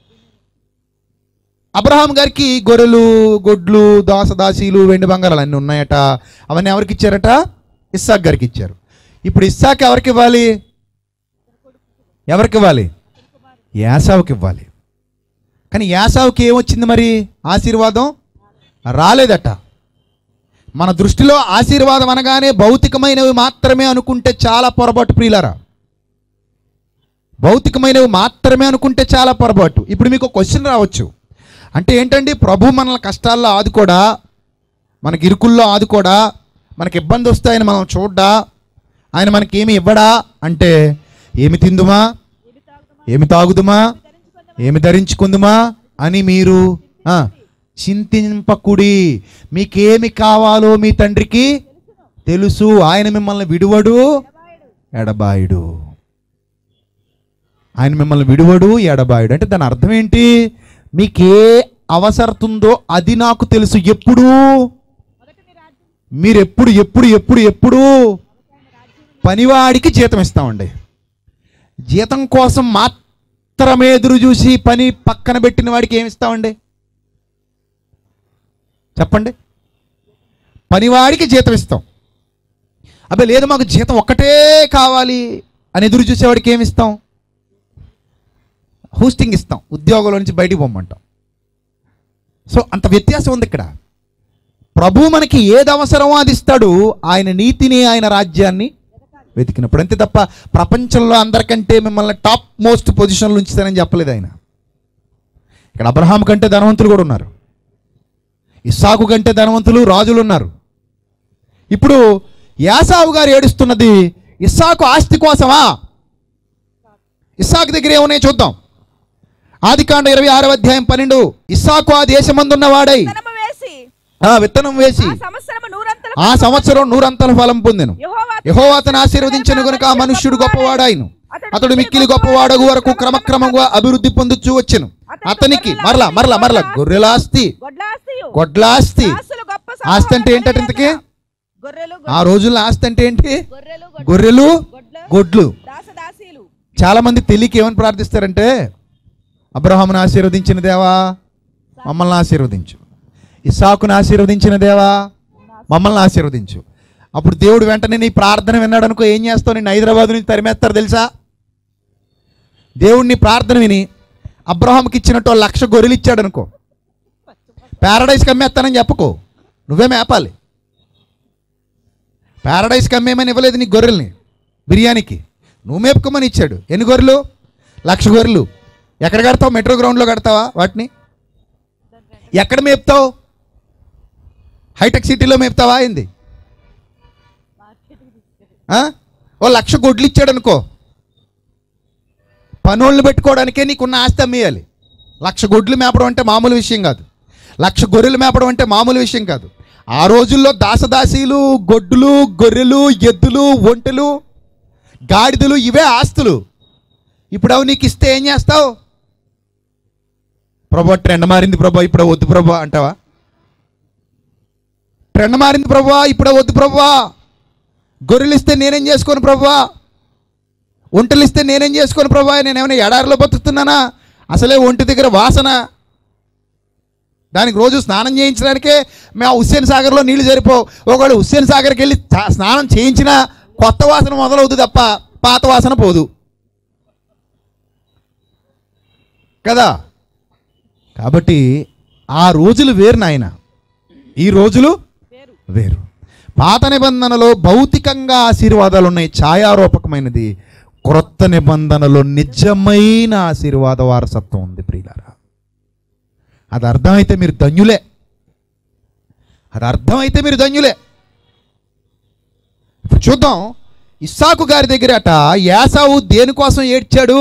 అబ్రహాం గారికి గొర్రెలు గొడ్లు దాసదాసీలు వెండి బంగారాలు అన్నీ ఉన్నాయట అవన్నీ ఎవరికి ఇచ్చారట ఇస్సాక్ గారికి ఇచ్చారు ఇప్పుడు ఇస్సాక్ ఎవరికి ఇవ్వాలి ఎవరికి ఇవ్వాలి యాసావుకి ఇవ్వాలి కానీ యాసావుకి ఏమొచ్చింది మరి ఆశీర్వాదం రాలేదట మన దృష్టిలో ఆశీర్వాదం అనగానే భౌతికమైనవి మాత్రమే అనుకుంటే చాలా పొరపాటు ప్రియులారా భౌతికమైనవి మాత్రమే అనుకుంటే చాలా పొరపాటు ఇప్పుడు మీకు క్వశ్చన్ రావచ్చు అంటే ఏంటండి ప్రభు మనల్ని కష్టాల్లో ఆదుకోడా మనకి ఇరుకుల్లో ఆదుకోడా మనకి ఇబ్బంది వస్తే ఆయన మనం చూడ్డా ఆయన మనకి ఏమి ఇవ్వడా అంటే ఏమి తిందుమా ఏమి తాగుదుమా ఏమి ధరించుకుందుమా అని మీరు ఆ, చింతింపకుడి మీకేమి కావాలో మీ తండ్రికి తెలుసు ఆయన మిమ్మల్ని విడువడు ఎడబాయుడు ఆయన మిమ్మల్ని విడువడు ఎడబాయుడు అంటే దాని అర్థం ఏంటి మీకే అవసరత ఉందో అది నాకు తెలుసు ఎప్పుడు మీరు ఎప్పుడు ఎప్పుడు ఎప్పుడు ఎప్పుడు పనివాడికి జీతం ఇస్తామండి జీతం కోసం మాత్రమే ఎదురు చూసి పని పక్కన పెట్టిన వాడికి ఏమి ఇస్తామండి చెప్పండి పనివాడికి జీతం ఇస్తాం అబ్బాయి లేదు మాకు జీతం ఒక్కటే కావాలి అని ఎదురు చూసేవాడికి ఏమి ఇస్తాం హోస్టింగ్ ఇస్తాం ఉద్యోగంలో నుంచి బయటికి పొమ్మంటాం సో అంత వ్యత్యాసం ఉంది ఇక్కడ ప్రభు మనకి ఏది అవసరమో అది ఇస్తాడు ఆయన నీతిని ఆయన రాజ్యాన్ని వెతికినప్పుడు అంతే తప్ప ప్రపంచంలో అందరికంటే మిమ్మల్ని టాప్ మోస్ట్ పొజిషన్లో ఉంచుతానని చెప్పలేదు ఆయన ఇక్కడ అబ్రహాం కంటే ధనవంతులు కూడా ఉన్నారు ఇస్సాకు కంటే ధనవంతులు రాజులు ఉన్నారు ఇప్పుడు యాసావు గారు ఏడుస్తున్నది ఇస్సాకు ఆస్తి కోసమా ఇస్సాకు దగ్గర ఏమున్నాయో చూద్దాం ఆదికాండ ఇరవై ఆరవ అధ్యాయం పన్నెండు ఇస్సాకు ఆ దేశమందున్న వాడై విత్తనము వేసి ఆ విత్తనం వేసి ఆ సంవత్సరము నూరంతల ఆ సంవత్సరం నూరంతల ఫలం పొందెను యెహోవా యహోవా అతను ఆశీర్వదించను గనుక ఆ మనుష్యుడు గొప్పవాడాయను అతడు మిక్కిలి గొప్పవాడగు వరకు క్రమక్రమంగా అభివృద్ధి పొందుచూ వచ్చెను అతనికి మరలా మరలా మరలా గొర్రెల ఆస్తి గొడ్లాస్తియు గొడ్ల ఆస్తి దాసులు గొప్ప ఆస్తి అంటే ఏంటంటే ఇంతకీ గొర్రెలు ఆ రోజుల్లో ఆస్తి అంటే ఏంటి గొర్రెలు గొర్రెలు గొడ్లు గొడ్లు దాసదాసీలు చాలా మంది తెలియక ఏమని ప్రార్థిస్తారంటే అబ్రహామును ఆశీర్వదించిన దేవా మమ్మల్ని ఆశీర్వదించు ఇస్సాకును ఆశీర్వదించిన దేవా మమ్మల్ని ఆశీర్వదించు అప్పుడు దేవుడు వెంటనే నీ ప్రార్థన విన్నాడు అనుకో ఏం చేస్తావు నేను హైదరాబాద్ నుంచి తరిమేస్తారు తెలుసా దేవుడిని ప్రార్థన విని అబ్రహాంకి ఇచ్చినట్టు ఓ లక్ష గొర్రెలు ఇచ్చాడు అనుకో ప్యారడైస్కి అమ్మేస్తానని చెప్పుకో నువ్వే మేపాలి ప్యారడైస్కి అమ్మేమని ఇవ్వలేదు నీ గొర్రెల్ని బిర్యానీకి నువ్వు మేపుకోమని ఇచ్చాడు ఎన్ని గొర్రెలు లక్ష గొర్రెలు ఎక్కడ కడతావు మెట్రో గ్రౌండ్లో కడతావా వాటిని ఎక్కడ మేపుతావు హైటెక్ సిటీలో మేపుతావా ఏంది ఆ? ఓ లక్ష గొడ్లు ఇచ్చాడు అనుకో పనోళ్ళు పెట్టుకోవడానికే నీకున్న ఆస్తి అమ్మేయాలి లక్ష గొడ్లు మేపడం అంటే మామూలు విషయం కాదు లక్ష గొర్రెలు మేపడం అంటే మామూలు విషయం కాదు ఆ రోజుల్లో దాసదాసీలు గొడ్డులు గొర్రెలు ఎద్దులు ఒంటెలు గాడిదలు ఇవే ఆస్తులు ఇప్పుడు అవి నీకు ఇస్తే ఏం చేస్తావు ప్రభా ట్రెండ్ మారింది ప్రభా ఇప్పుడు వద్దు ప్రభా అంటావా ట్రెండ్ మారింది ప్రభా ఇప్పుడే వద్దు ప్రభా గొర్రెలు ఇస్తే నేనేం చేసుకోను ప్రభా ఒంటలు ఇస్తే నేనేం చేసుకోను ప్రభా నేను ఏమైనా ఎడారిలో బతుకుతున్నానా అసలే ఒంటి దగ్గర వాసన దానికి రోజు స్నానం చేయించడానికే మేము ఆ హుస్సేన్ సాగర్లో నీళ్లు సరిపోవు ఒకవేళ హుస్సేన్ సాగర్కి వెళ్ళి చా- స్నానం చేయించినా కొత్త వాసన మొదలవుతుంది తప్ప పాత వాసన పోదు కదా కాబట్టి ఆ రోజులు వేరు నాయన ఈ రోజులు వేరు పాత నిబంధనలో భౌతికంగా ఆశీర్వాదాలు ఉన్నాయి ఛాయారూపకమైనది క్రొత్త నిబంధనలో నిజమైన ఆశీర్వాద వారసత్వం ఉంది ప్రియులారా అది అర్థమైతే మీరు ధన్యులే అది అర్థమైతే మీరు ధన్యులే ఇప్పుడు చూద్దాం ఇస్సాకు గారి దగ్గర అట యాసావు దేనికోసం ఏడ్చాడు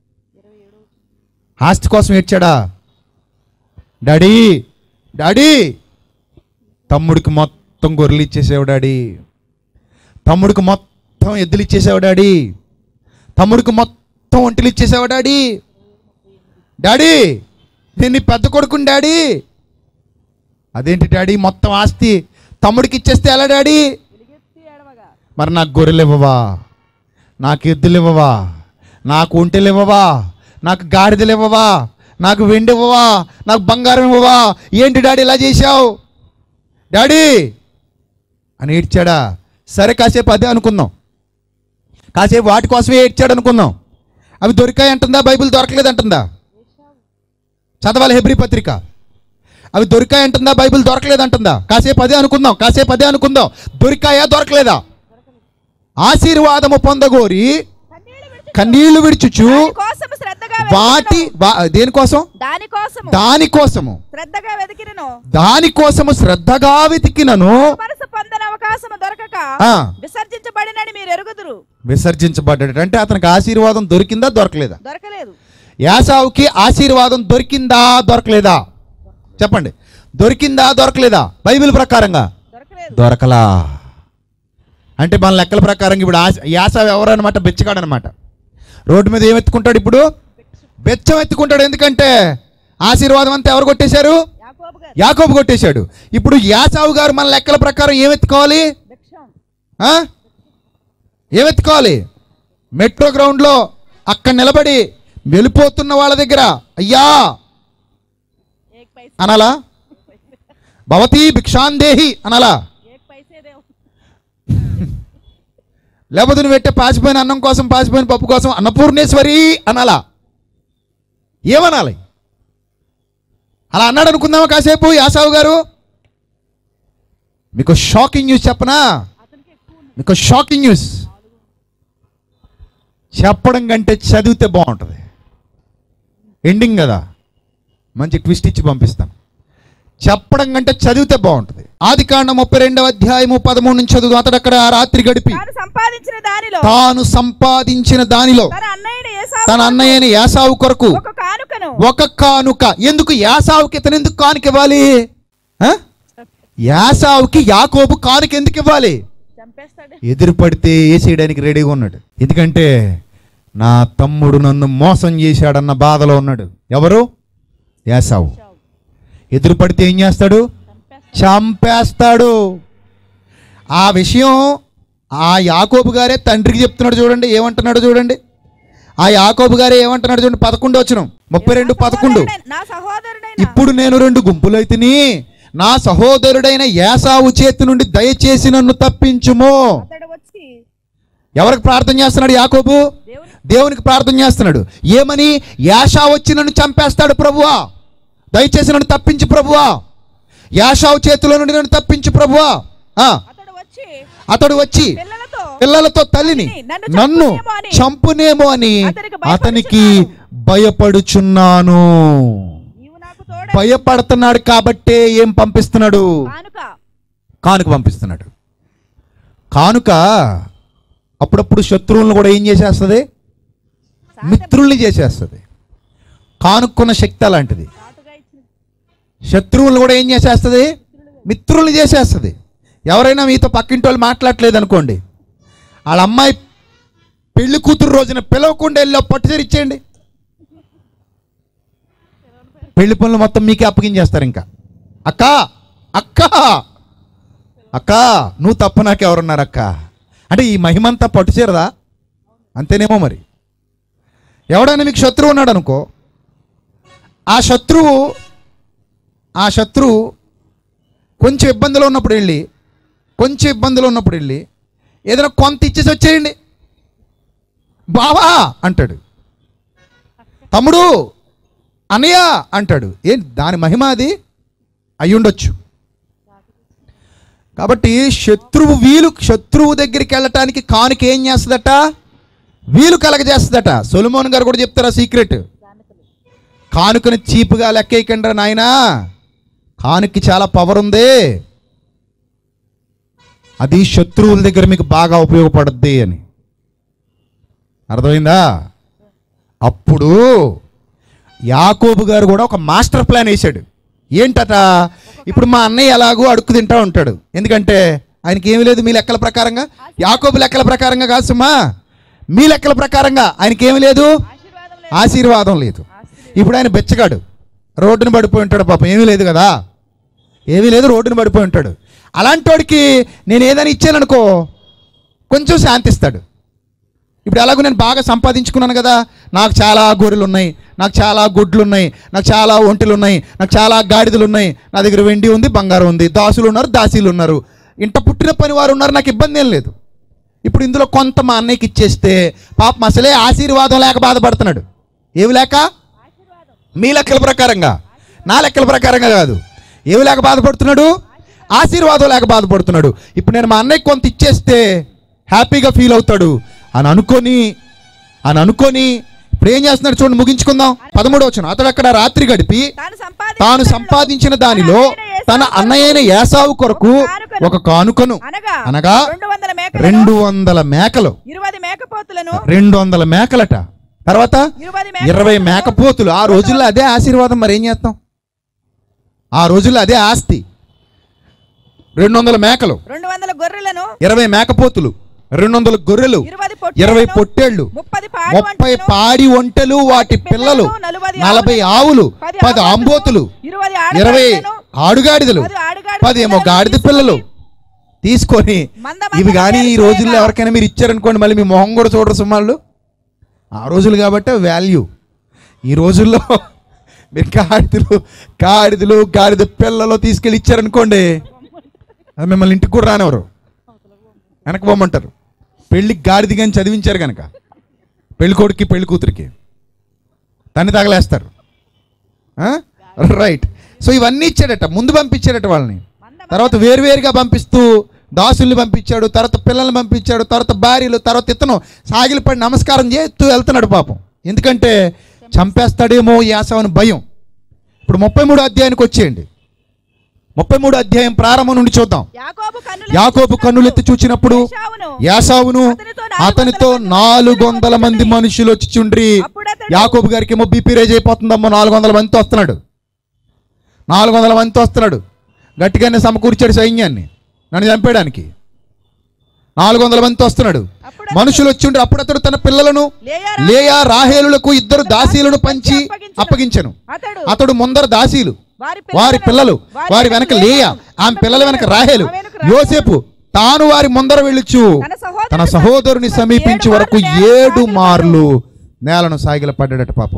ఆస్తి కోసం ఏడ్చాడా డాడీ డాడీ తమ్ముడికి మొత్తం గొర్రెలు ఇచ్చేసావు డాడీ తమ్ముడికి మొత్తం ఎద్దులు ఇచ్చేసావు డాడీ తమ్ముడికి మొత్తం ఒంటెలు ఇచ్చేసావు డాడీ డాడీ నేను నీ పెద్ద కొడుకుని డాడీ అదేంటి డాడీ మొత్తం ఆస్తి తమ్ముడికి ఇచ్చేస్తే ఎలా డాడీ మరి నాకు గొర్రెలు ఇవ్వవా నాకు ఎద్దులు ఇవ్వవా నాకు ఒంటెలు ఇవ్వవా నాకు గాడిదలు ఇవ్వవా నాకు వెండి ఇవ్వవా నాకు బంగారం ఇవ్వవా ఏంటి డాడీ ఇలా చేశావు డాడీ అని ఏడ్చాడా సరే కాసేపు అదే అనుకుందాం కాసేపు వాటి కోసమే ఏడ్చాడు అనుకుందాం అవి దొరికాయి అంటుందా బైబిల్ దొరకలేదు అంటుందా చదవాలి హెబ్రి పత్రిక అవి దొరికాయి అంటుందా బైబిల్ దొరకలేదు అంటుందా కాసేపు అదే అనుకుందాం కాసేపు అదే అనుకుందాం దొరికాయా దొరకలేదా ఆశీర్వాదము పొందగోరి కన్నీళ్లు విడుచుచు కోసము శ్రద్ధగా వాటి వా- దేనికోసం దానికోసము దానికోసము శ్రద్ధగా వెతికినను దానికోసము శ్రద్ధగా వెతికినను మనసు పొందని అవకాశము దొరకక ఆ, విసర్జించబడినని మీరు ఎరుగుదురు విసర్జించబడ్డాడు అంటే అతనికి ఆశీర్వాదం దొరికిందా దొరకలేదా దొరకలేదు యాసావుకి ఆశీర్వాదం దొరికిందా దొరకలేదా చెప్పండి దొరికిందా దొరకలేదా బైబిల్ ప్రకారంగా దొరకలేదు దొరకలా అంటే మన లెక్కల ప్రకారం ఇప్పుడు ఆశ- యాసావు ఎవరు అనమాట బెచ్చగాడు అనమాట రోడ్డు మీద ఏం ఎత్తుకుంటాడు ఇప్పుడు బెచ్చం ఎత్తుకుంటాడు ఎందుకంటే ఆశీర్వాదం అంతా ఎవరు కొట్టేశారు యాకోబు గారు యాకోబు కొట్టేశాడు ఇప్పుడు యాసావు గారు మన లెక్కల ప్రకారం ఏం ఎత్తుకోవాలి భిక్షం ఆ? ఏం ఎత్తుకోవాలి మెట్రో గ్రౌండ్లో అక్కడ నిలబడి వెళ్ళిపోతున్న వాళ్ళ దగ్గర అయ్యా ఏక్ పైసే అనాలా భవతి భిక్షాందేహి అనాలా ఏక్ పైసే దేవ్ లేకపోతే నువ్వు పెట్టే పాచిపోయిన అన్నం కోసం పాచిపోయిన పప్పు కోసం అన్నపూర్ణేశ్వరి అనాలా ఏమనాలి అలా అన్నాడు అనుకుందామా కాసేపు యాసావు గారు మీకు షాకింగ్ న్యూస్ చెప్పనా మీకు షాకింగ్ న్యూస్ చెప్పడం కంటే చదివితే బాగుంటుంది ఎండింగ్ కదా మంచి ట్విస్ట్ ఇచ్చి పంపిస్తాను చెప్పడం కంటే చదివితే బాగుంటుంది ఆది కాండం ముప్పై రెండవ అధ్యాయము పదమూడు నుంచి చదువు అతడు అక్కడ ఆ రాత్రి గడిపి తాను సంపాదించిన దానిలో తాను సంపాదించిన దానిలో తన అన్నయ్యని ఏసావు తన అన్నయ్యని యాసావు కొరకు ఒక కానుకను ఒక కానుక ఎందుకు యాసావుకి ఇతను ఎందుకు కానుక ఇవ్వాలి ఆ? యాసావుకి యాకోబు కానుక ఎందుకు ఇవ్వాలి చంపేస్తాడు ఎదురు పడితే వేసేయడానికి రెడీగా ఉన్నాడు ఎందుకంటే నా తమ్ముడు నన్ను మోసం చేశాడన్న బాధలో ఉన్నాడు ఎవరు యాసావు ఎదురు పడితే ఏం చేస్తాడు చంపేస్తాడు ఆ విషయం ఆ యాకోబు గారే తండ్రికి చెప్తున్నాడు చూడండి ఏమంటున్నాడు చూడండి ఆ యాకోబు గారే ఏమంటున్నాడు చూడండి పదకొండు వచ్చిన ముప్పై రెండు పదకొండు నా సహోదరుడైన ఇప్పుడు నేను రెండు గుంపులైతిని నా సహోదరుడైన యాసావు చేతి నుండి దయచేసి నన్ను తప్పించుము అతడు వచ్చి ఎవరికి ప్రార్థన చేస్తున్నాడు యాకోబు దేవుని దేవునికి ప్రార్థన చేస్తున్నాడు ఏమని యాషా వచ్చి నన్ను చంపేస్తాడు ప్రభువా దయచేసి నన్ను తప్పించు ప్రభువా యాషావు చేతిలో నుండి నన్ను తప్పించు ప్రభువా ఆ, అతడు వచ్చి అతడు వచ్చి పిల్లలతో పిల్లలతో తల్లిని నన్ను నన్ను చంపునేమో అని చంపునేమో అని అతనికి అతనికి భయపడుచున్నాను నీవు నాకు తోడ భయపడుతున్నాడు కాబట్టే ఏం పంపిస్తున్నాడు కానుక కానుక పంపిస్తున్నాడు కానుక అప్పుడప్పుడు శత్రువులను కూడా ఏం చేసేస్తుంది మిత్రుల్ని చేసేస్తుంది కానుక్కున్న శక్తి అలాంటిది చాటుగా ఇచ్చిన శత్రువులను కూడా ఏం చేసేస్తుంది మిత్రుల్ని చేసేస్తుంది ఎవరైనా మీతో పక్కింటి వాళ్ళు మాట్లాడలేదు అనుకోండి వాళ్ళ అమ్మాయి పెళ్లి కూతురు రోజున పిలవకుండా వెళ్ళి పట్టుచీర ఇచ్చేయండి పెళ్లి పనులు మొత్తం మీకే అప్పగించేస్తారు ఇంకా అక్క అక్క అక్క నువ్వు తప్ప నాకు ఎవరున్నారు అక్క అంటే ఈ మహిమంతా పట్టుచీరదా అంతేనేమో మరి ఎవడైనా మీకు శత్రువు ఉన్నాడు అనుకో ఆ శత్రువు ఆ శత్రువు కొంచెం ఇబ్బందులు ఉన్నప్పుడు వెళ్ళి కొంచెం ఇబ్బందులు ఉన్నప్పుడు వెళ్ళి ఏదైనా కొంత ఇచ్చేసి వచ్చేయండి బావా అంటాడు తమ్ముడు అన్నయ్య అంటాడు ఏంటి దాని మహిమ అది అయి ఉండొచ్చు కాబట్టి శత్రువు వీలు శత్రువు దగ్గరికి వెళ్ళటానికి కానుక ఏం చేస్తుందట వీలు కలగజేస్తుందట సొలమోన్ గారు కూడా చెప్తారా సీక్రెట్ కానుకని చీపుగా లెక్కేయకండి నాయనా కానుకి చాలా పవర్ ఉంది అది శత్రువుల దగ్గర మీకు బాగా ఉపయోగపడుద్ది అని అర్థమైందా అప్పుడు యాకోబు గారు కూడా ఒక మాస్టర్ ప్లాన్ వేశాడు ఏంటట ఇప్పుడు మా అన్నయ్య ఎలాగో అడుక్కు తింటా ఉంటాడు ఎందుకంటే ఆయనకి ఏమీ లేదు మీ లెక్కల ప్రకారంగా యాకోబు లెక్కల ప్రకారంగా కాదు సుమా మీ లెక్కల ప్రకారంగా ఆయనకి ఏమీ లేదు ఆశీర్వాదం లేదు ఆశీర్వాదం లేదు ఇప్పుడు ఆయన బెచ్చగాడు రోడ్డున పడిపోయి ఉంటాడు పాపం ఏమీ లేదు కదా ఏమీ లేదు రోడ్డున పడిపోయి ఉంటాడు అలాంటి వాడికి నేను ఏదైనా ఇచ్చాననుకో కొంచెం శాంతిస్తాడు ఇప్పుడు ఎలాగో నేను బాగా సంపాదించుకున్నాను కదా నాకు చాలా గొర్రెలు ఉన్నాయి నాకు చాలా గుడ్లు ఉన్నాయి నాకు చాలా ఒంటెలు ఉన్నాయి నాకు చాలా గాడిదలు ఉన్నాయి నా దగ్గర వెండి ఉంది బంగారం ఉంది దాసులు ఉన్నారు దాసీలు ఉన్నారు ఇంట పుట్టిన పని వారు ఉన్నారు నాకు ఇబ్బంది ఏం లేదు ఇప్పుడు ఇందులో కొంత మా అన్నయ్యకి ఇచ్చేస్తే పాపం అసలే ఆశీర్వాదం లేక బాధపడుతున్నాడు ఏవి లేక మీ లెక్కల ప్రకారంగా నా లెక్కల ప్రకారంగా కాదు ఏమి లేక బాధపడుతున్నాడు ఆశీర్వాదం లేక బాధపడుతున్నాడు ఇప్పుడు నేను మా అన్నయ్యకి కొంత ఇచ్చేస్తే హ్యాపీగా ఫీల్ అవుతాడు అని అనుకొని అని అనుకొని ఇప్పుడు ఏం చేస్తున్నాడు చూడండి ముగించుకుందాం పదమూడు వచ్చిన అతడు అక్కడ రాత్రి గడిపి తాను సంపాదించిన తాను దానిలో సంపాదించిన దానిలో తన అన్నయ్యైన తన యేసావు అన్నయ్యైన యాసావు కొరకు ఒక కానుకను అనగా అనగా రెండు వందల మేకలను రెండు వందల మేకలు ఇరవై మేకపోతులను రెండు వందల మేకలట తర్వాత ఇరవై ఇరవై మేకపోతులు ఆ రోజుల్లో అదే ఆశీర్వాదం మరి ఏం చేస్తాం ఆ రోజుల్లో అదే ఆస్తి రెండు వందల మేకలు రెండు వందల గొర్రెలను ఇరవై మేకపోతులు రెండు వందల గొర్రెలు ఇరవై ఇరవై పొట్టేళ్ళు ముప్పది పాడి ముప్పై వంటలను, పాడి ఒంటెలు వాటి పిల్లలు నలువది నలభై ఆవులు, ఆవులు పది పది ఆంబోతులు ఇరవై ఇరవై ఆడగాడిదలను, ఆడుగాడిదలు పది ఆడుగాడిద పది ఏమో పిల్లలను గాడిద పిల్లలు తీసుకొని మంద మంద ఇవి కానీ ఈ వేరు రోజుల్లో చేయగా. ఎవరికైనా మీరు ఇచ్చారనుకోండి మళ్ళీ మీ మొహం కూడా చూడరు సుమాళ్ళు ఆ రోజులు కాబట్టి వాల్యూ ఈ రోజుల్లో మీరు గాడిదలు గాడిదలు గాడిద పిల్లలు తీసుకెళ్ళి ఇచ్చారనుకోండి అది మిమ్మల్ని ఇంటికి కూడా రానివ్వరు వెనక పోమంటారు పెళ్ళికి గాడిది కానీ చదివించారు కనుక పెళ్లి కొడుక్కి పెళ్లి కూతురికి తన్ని తగలేస్తారు రైట్ సో ఇవన్నీ ఇచ్చాడట ముందు పంపించాడట వాళ్ళని తర్వాత వేరువేరుగా పంపిస్తూ దాసుల్ని పంపించాడు తర్వాత పిల్లల్ని పంపించాడు తర్వాత భార్యలు తర్వాత ఇతను సాగిలిపడి నమస్కారం చేస్తూ వెళ్తున్నాడు పాపం ఎందుకంటే చంపేస్తాడేమో యాసవని భయం ఇప్పుడు ముప్పై మూడు అధ్యాయానికి వచ్చేయండి ముప్పై మూడు అధ్యాయం ప్రారంభం నుండి చూద్దాం యాకోబు కన్నులు యాకోబు కన్నులెత్తి చూచినప్పుడు ఏశావును యాసావును అతనితో నాలుగు వందల మంది మనుషులు వచ్చి చుండ్రి యాకోబు గారికి ఏమో బీపీ రేజ్ అయిపోతుందమ్మో నాలుగు వందల మందితో వస్తున్నాడు నాలుగు వందల మందితో వస్తున్నాడు గట్టిగానే సమకూర్చాడు సైన్యాన్ని నన్ను చంపేయడానికి నాలుగు వందల మందితో వస్తున్నాడు మనుషులు వచ్చి ఉండి అప్పుడు అతడు తన పిల్లలను లేయా లేయా రాహేలులకు ఇద్దరు దాసీలను పంచి అప్పగించెను అతడు అతడు ముందర దాసీలు వారి వారి పిల్లలు వారి వెనక లేయా ఆమె పిల్లల వెనక రాహేలు యోసేపు తాను వారి ముందర వెళ్ళుచు తన సహోదరుని తన సహోదరుని సమీపించే వరకు ఏడు మార్లు నేలను సాగిల పడ్డాడట పాపం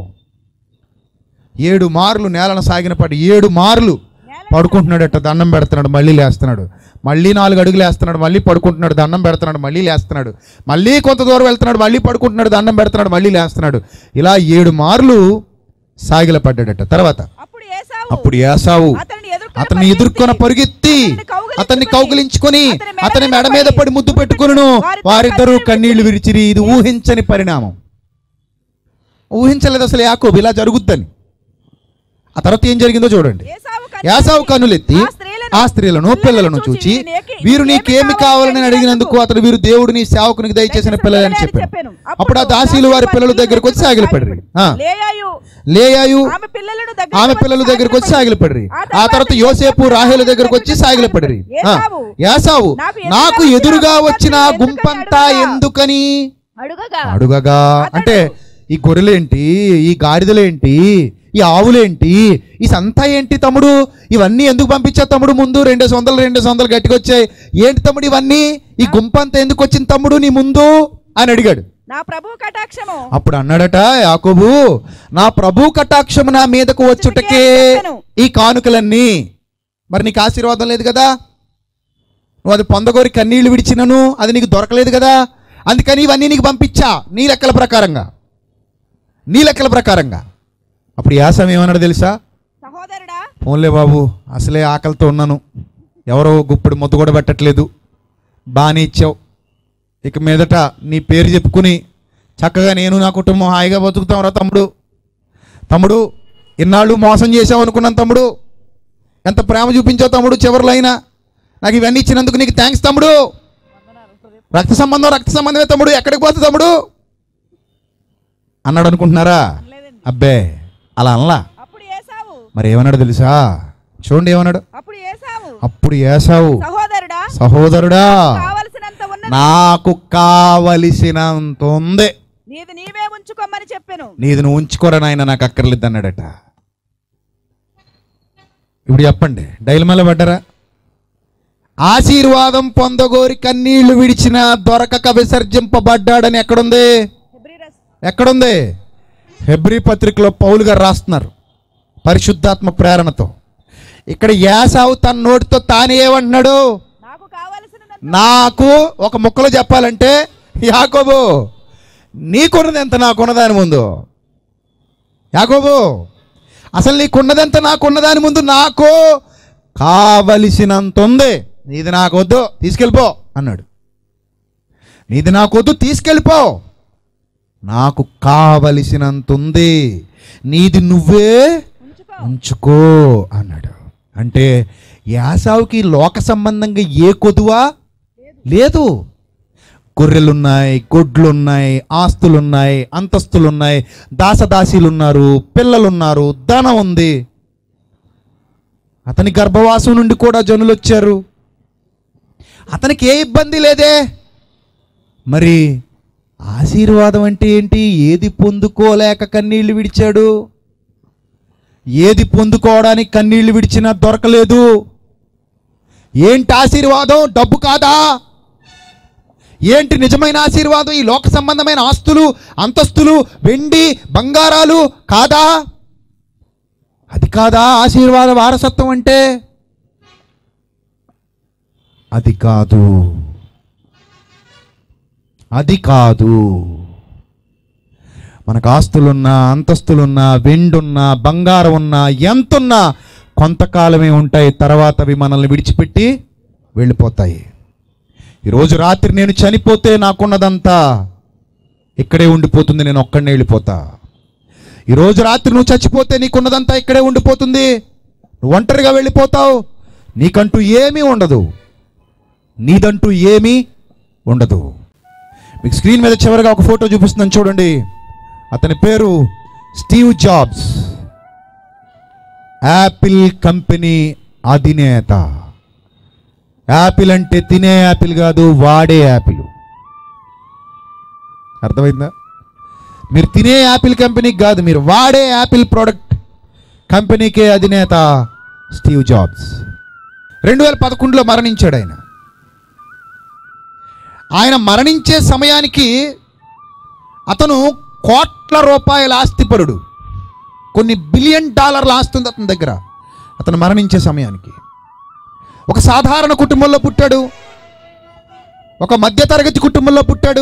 ఏడు మార్లు నేలను సాగిన పడి ఏడు మార్లు పడుకుంటున్నాడట దండం పెడుతున్నాడు మళ్ళీ లేస్తున్నాడు మళ్ళీ నాలుగు అడుగులు వేస్తున్నాడు మళ్ళీ పడుకుంటున్నాడు దండం పెడుతున్నాడు మళ్ళీ లేస్తున్నాడు మళ్ళీ కొంత దూరం వెళ్తున్నాడు మళ్ళీ పడుకుంటున్నాడు దండం పెడుతున్నాడు మళ్ళీ లేస్తున్నాడు ఇలా ఏడు మార్లు సాగిల పడ్డాడట తర్వాత అప్పుడు ఏసావు అప్పుడు ఏసావు అతన్ని ఎదుర్కొని అతన్ని ఎదుర్కొన పరుగెత్తి అతన్ని కౌగిలించుకొని అతని మెడ మీద పడి ముద్దు పెట్టుకొనును వారిద్దరూ కన్నీళ్లు విరిచిరి ఇది ఊహించని పరిణామం ఊహించలేదు అసలు యాకోబు ఇలా జరుగుద్దని ఆ తర్వాత ఏం జరిగిందో చూడండి ఏసావు యాసావు కన్నులెత్తి ఆ స్త్రీలను పిల్లలను చూచి వీరు నీకేమి కావాలని అడిగినందుకు అతడు వీరు దేవుడిని సేవకునికి దయచేసిన పిల్లలని చెప్పాను అప్పుడు ఆ దాసీలు వారి పిల్లల దగ్గరకు వచ్చి సాగిలపడ్రి ఆ, లేయాయు లేయాయు ఆమె పిల్లలను దగ్గరికి ఆమె వచ్చి పిల్లల దగ్గరకు వచ్చి సాగిలపడి, సాగిలపడ్రి ఆ తర్వాత యోసేపు రాహేల దగ్గరకు వచ్చి సాగిలపడ్రి ఆ, యాసావు నాకు ఎదురుగా వచ్చిన ఆ గుంపంతా ఎందుకని అడుగగా అడుగగా అంటే ఈ గొర్రెలేంటి ఈ గాడిదలేంటి ఈ ఆవులేంటి ఈ సంత ఏంటి తమ్ముడు ఇవన్నీ ఎందుకు పంపించా తమ్ముడు ముందు రెండేసి వందలు రెండేసి వందలు గట్టిగా వచ్చాయి ఏంటి తమ్ముడు ఇవన్నీ ఈ గుంపంతా ఎందుకు వచ్చింది తమ్ముడు నీ ముందు అని అడిగాడు నా ప్రభు కటాక్షము అప్పుడు అన్నాడట యాకోబు నా ప్రభు కటాక్షము నా మీదకు వచ్చుటకే ఈ కానుకలన్నీ మరి నీకు ఆశీర్వాదం లేదు కదా నువ్వు అది పొందగోరి కన్నీళ్లు విడిచినను అది నీకు దొరకలేదు కదా అందుకని ఇవన్నీ నీకు పంపించా నీ లెక్కల ప్రకారంగా నీ లెక్కల ప్రకారంగా అప్పుడు యాసం ఏమన్నాడు తెలుసా సహోదరుడా ఫోన్లే బాబు అసలే ఆకలితో ఉన్నాను ఎవరో గుప్పుడు ముద్దు కూడా పెట్టట్లేదు బాగానే ఇచ్చావు ఇక మీదట నీ పేరు చెప్పుకుని చక్కగా నేను నా కుటుంబం హాయిగా బతుకుతాం రా తమ్ముడు తమ్ముడు ఇన్నాళ్ళు మోసం చేసావు అనుకున్నాను తమ్ముడు ఎంత ప్రేమ చూపించావు తమ్ముడు చివరిలో అయినా నాకు ఇవన్నీ ఇచ్చినందుకు నీకు థ్యాంక్స్ తమ్ముడు రక్త సంబంధం రక్త సంబంధమే తమ్ముడు ఎక్కడికి పోతుంది తమ్ముడు అన్నాడు అనుకుంటున్నారా అబ్బే అలా అనలా అప్పుడు ఏసావు మరి ఏమన్నాడు తెలుసా చూడండి ఏమన్నాడు అప్పుడు ఏసావు అప్పుడు ఏసావు సహోదరుడా సహోదరుడా కావలసినంత ఉన్నది నాకు కావలసినంత ఉంది నీది నీవే ఉంచుకోమని చెప్పాను నీది నువ్వు ఉంచుకోరా నాయన నాకు అక్కర్లేదు అన్నాడట ఇప్పుడు చెప్పండి డైలమాలో పడ్డారా ఆశీర్వాదం పొందగోరి కన్నీళ్లు విడిచిన దొరకక విసర్జింపబడ్డాడని ఎక్కడుంది హెబ్రీ రస్- ఎక్కడుంది హెబ్రి పత్రికలో పౌలు గారు రాస్తున్నారు పరిశుద్ధాత్మ ప్రేరణతో ఇక్కడ యాసావు తన నోటితో తానే ఏమంటున్నాడు నాకు కావలసిన నాకు ఒక ముక్కలో చెప్పాలంటే యాకోబు నీకున్నది ఎంత నాకున్నదాని ముందు యాకోబు అసలు నీకున్నదెంత నాకున్నదాని ముందు నాకు కావలసినంత ఉంది నీది నాకు వద్దు తీసుకెళ్ళిపో అన్నాడు నీది నాకు వద్దు తీసుకెళ్ళిపో నాకు కావలసినంత ఉంది నీది నువ్వే ఉంచుకో ఉంచుకో అన్నాడు అంటే యాసావుకి లోక సంబంధంగా ఏ కొదువా లేదు గొర్రెలున్నాయి గొడ్లున్నాయి ఆస్తులున్నాయి అంతస్తులున్నాయి దాసదాసీలున్నారు పిల్లలున్నారు ధనం ఉంది అతని గర్భవాసం నుండి కూడా జనులు వచ్చారు అతనికి ఏ ఇబ్బంది లేదే మరి ఆశీర్వాదం అంటే ఏంటి ఏది పొందుకోలేక కన్నీళ్లు విడిచాడు ఏది పొందుకోవడానికి కన్నీళ్లు విడిచినా దొరకలేదు ఏంటి ఆశీర్వాదం డబ్బు కాదా ఏంటి నిజమైన ఆశీర్వాదం ఈ లోక సంబంధమైన ఆస్తులు అంతస్తులు వెండి బంగారాలు కాదా అది కాదా ఆశీర్వాద వారసత్వం అంటే అది కాదు అది కాదు మనకు ఆస్తులున్నా అంతస్తులున్నా వెండున్నా బంగారం ఉన్నా ఎంతున్నా కొంతకాలమే ఉంటాయి తర్వాత అవి మనల్ని విడిచిపెట్టి వెళ్ళిపోతాయి ఈరోజు రాత్రి నేను చనిపోతే నాకున్నదంతా ఇక్కడే ఉండిపోతుంది నేను ఒక్కడనే వెళ్ళిపోతా ఈరోజు రాత్రి నువ్వు చచ్చిపోతే నీకున్నదంతా ఇక్కడే ఉండిపోతుంది నువ్వు ఒంటరిగా వెళ్ళిపోతావు నీకంటూ ఏమీ ఉండదు నీదంటూ ఏమీ ఉండదు మీకు స్క్రీన్ మీద చివరిగా ఒక ఫోటో చూపిస్తున్నాను చూడండి అతని పేరు స్టీవ్ జాబ్స్ యాపిల్ కంపెనీ అధినేత యాపిల్ అంటే తినే యాపిల్ కాదు వాడే యాపిల్ అర్థమైందా మీరు తినే యాపిల్ కంపెనీకి కాదు మీరు వాడే యాపిల్ ప్రోడక్ట్ కంపెనీకే అధినేత స్టీవ్ జాబ్స్ రెండు వేల పదకొండులో మరణించాడు ఆయన ఆయన మరణించే సమయానికి అతను కోట్ల రూపాయల ఆస్తిపరుడు కొన్ని బిలియన్ డాలర్ల ఆస్తి ఉంది అతని దగ్గర అతను మరణించే సమయానికి ఒక సాధారణ కుటుంబంలో పుట్టాడు ఒక మధ్యతరగతి కుటుంబంలో పుట్టాడు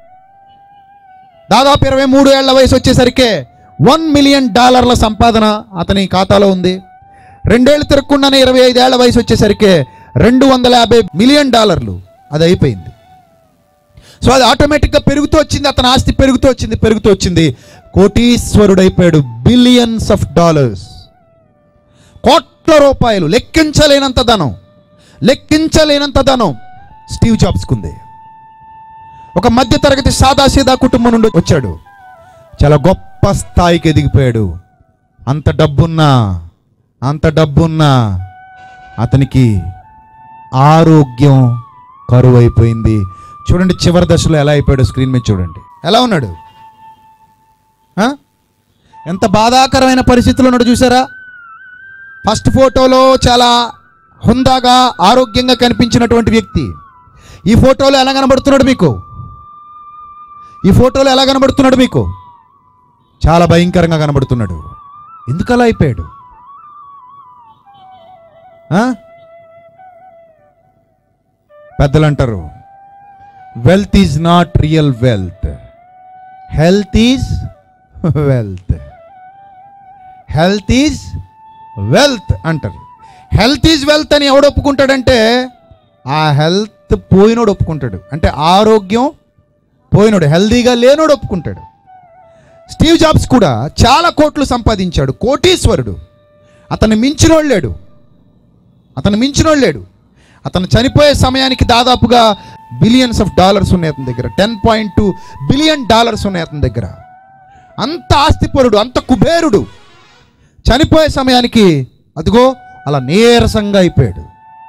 దాదాపు ఇరవై మూడు ఏళ్ల వయసు వచ్చేసరికి వన్ మిలియన్ డాలర్ల సంపాదన అతని ఖాతాలో ఉంది రెండేళ్ళు తిరగకుండానే ఇరవై ఐదేళ్ల వయసు వచ్చేసరికి రెండు వందల యాభై మిలియన్ డాలర్లు అది అయిపోయింది సో అది ఆటోమేటిక్గా పెరుగుతూ వచ్చింది అతని ఆస్తి పెరుగుతూ వచ్చింది పెరుగుతూ వచ్చింది కోటీశ్వరుడు అయిపోయాడు బిలియన్స్ ఆఫ్ డాలర్స్ కోట్ల రూపాయలు లెక్కించలేనంత ధనం లెక్కించలేనంత ధనం స్టీవ్ జాబ్స్కు ఉంది ఒక మధ్య తరగతి సాదాసీదా కుటుంబం నుండి వచ్చాడు చాలా గొప్ప స్థాయికి ఎదిగిపోయాడు అంత డబ్బున్నా అంత డబ్బున్నా అతనికి ఆరోగ్యం కరువు అయిపోయింది చూడండి చివరి దశలో ఎలా అయిపోయాడు స్క్రీన్ మీద చూడండి ఎలా ఉన్నాడు ఆ? ఎంత బాధాకరమైన పరిస్థితుల్లో ఉన్నాడు చూసారా ఫస్ట్ ఫోటోలో చాలా హుందాగా ఆరోగ్యంగా కనిపించినటువంటి వ్యక్తి ఈ ఫోటోలో ఎలా కనబడుతున్నాడు మీకు ఈ ఫోటోలో ఎలా కనబడుతున్నాడు మీకు చాలా భయంకరంగా కనబడుతున్నాడు ఎందుకు అలా అయిపోయాడు ఆ? పెద్దలు అంటారు wealth is not real wealth health is wealth health is wealth అంటారు హెల్త్ ఈజ్ వెల్త్ అని ఎవడు ఒప్పుకుంటాడంటే ఆ హెల్త్ పోయినోడు ఒప్పుకుంటాడు అంటే ఆరోగ్యం పోయినోడు హెల్తీగా లేనోడు ఒప్పుకుంటాడు స్టీవ్ జాబ్స్ కూడా చాలా కోట్లు సంపాదించాడు కోటీశ్వరుడు అతన్ని మించినోడు లేడు అతను మించినోడు లేడు అతను చనిపోయే సమయానికి దాదాపుగా బిలియన్స్ ఆఫ్ డాలర్స్ ఉన్నాయి అతని దగ్గర ten point two billion dollars ఉన్నాయి అతని దగ్గర అంత ఆస్తిపరుడు అంత కుబేరుడు చనిపోయే సమయానికి అదిగో అలా నీరసంగా అయిపోయాడు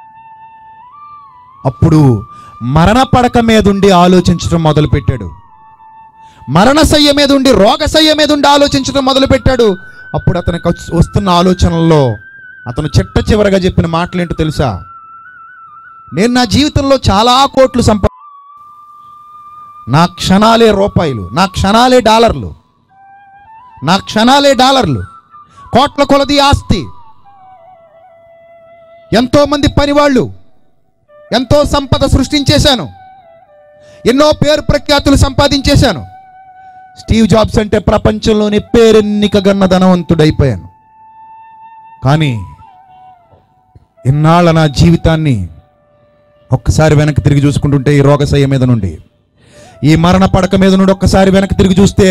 అప్పుడు మరణ పడక మీద ఉండి ఆలోచించడం మొదలుపెట్టాడు మరణశయ్య మీద ఉండి రోగశయ్య మీద ఉండి ఆలోచించడం మొదలుపెట్టాడు అప్పుడు అతనికి వచ్- వస్తున్న ఆలోచనల్లో అతను చిట్ట చివరగా చెప్పిన మాటలేంటో తెలుసా నేను నా జీవితంలో చాలా కోట్లు సంపా నా క్షణాలే రూపాయలు నా క్షణాలే డాలర్లు నా క్షణాలే డాలర్లు కోట్ల కొలది ఆస్తి ఎంతోమంది పనివాళ్ళు ఎంతో సంపద సృష్టించేశాను ఎన్నో పేరు ప్రఖ్యాతులు సంపాదించేశాను స్టీవ్ జాబ్స్ అంటే ప్రపంచంలోని పేరెన్నిక గన్న ధనవంతుడైపోయాను కానీ ఇన్నాళ్ళ నా జీవితాన్ని ఒక్కసారి వెనక్కి తిరిగి చూసుకుంటుంటే ఈ రోగశయ్య మీద నుండి ఈ మరణ పడక మీద నుండి ఒక్కసారి వెనక్కి తిరిగి చూస్తే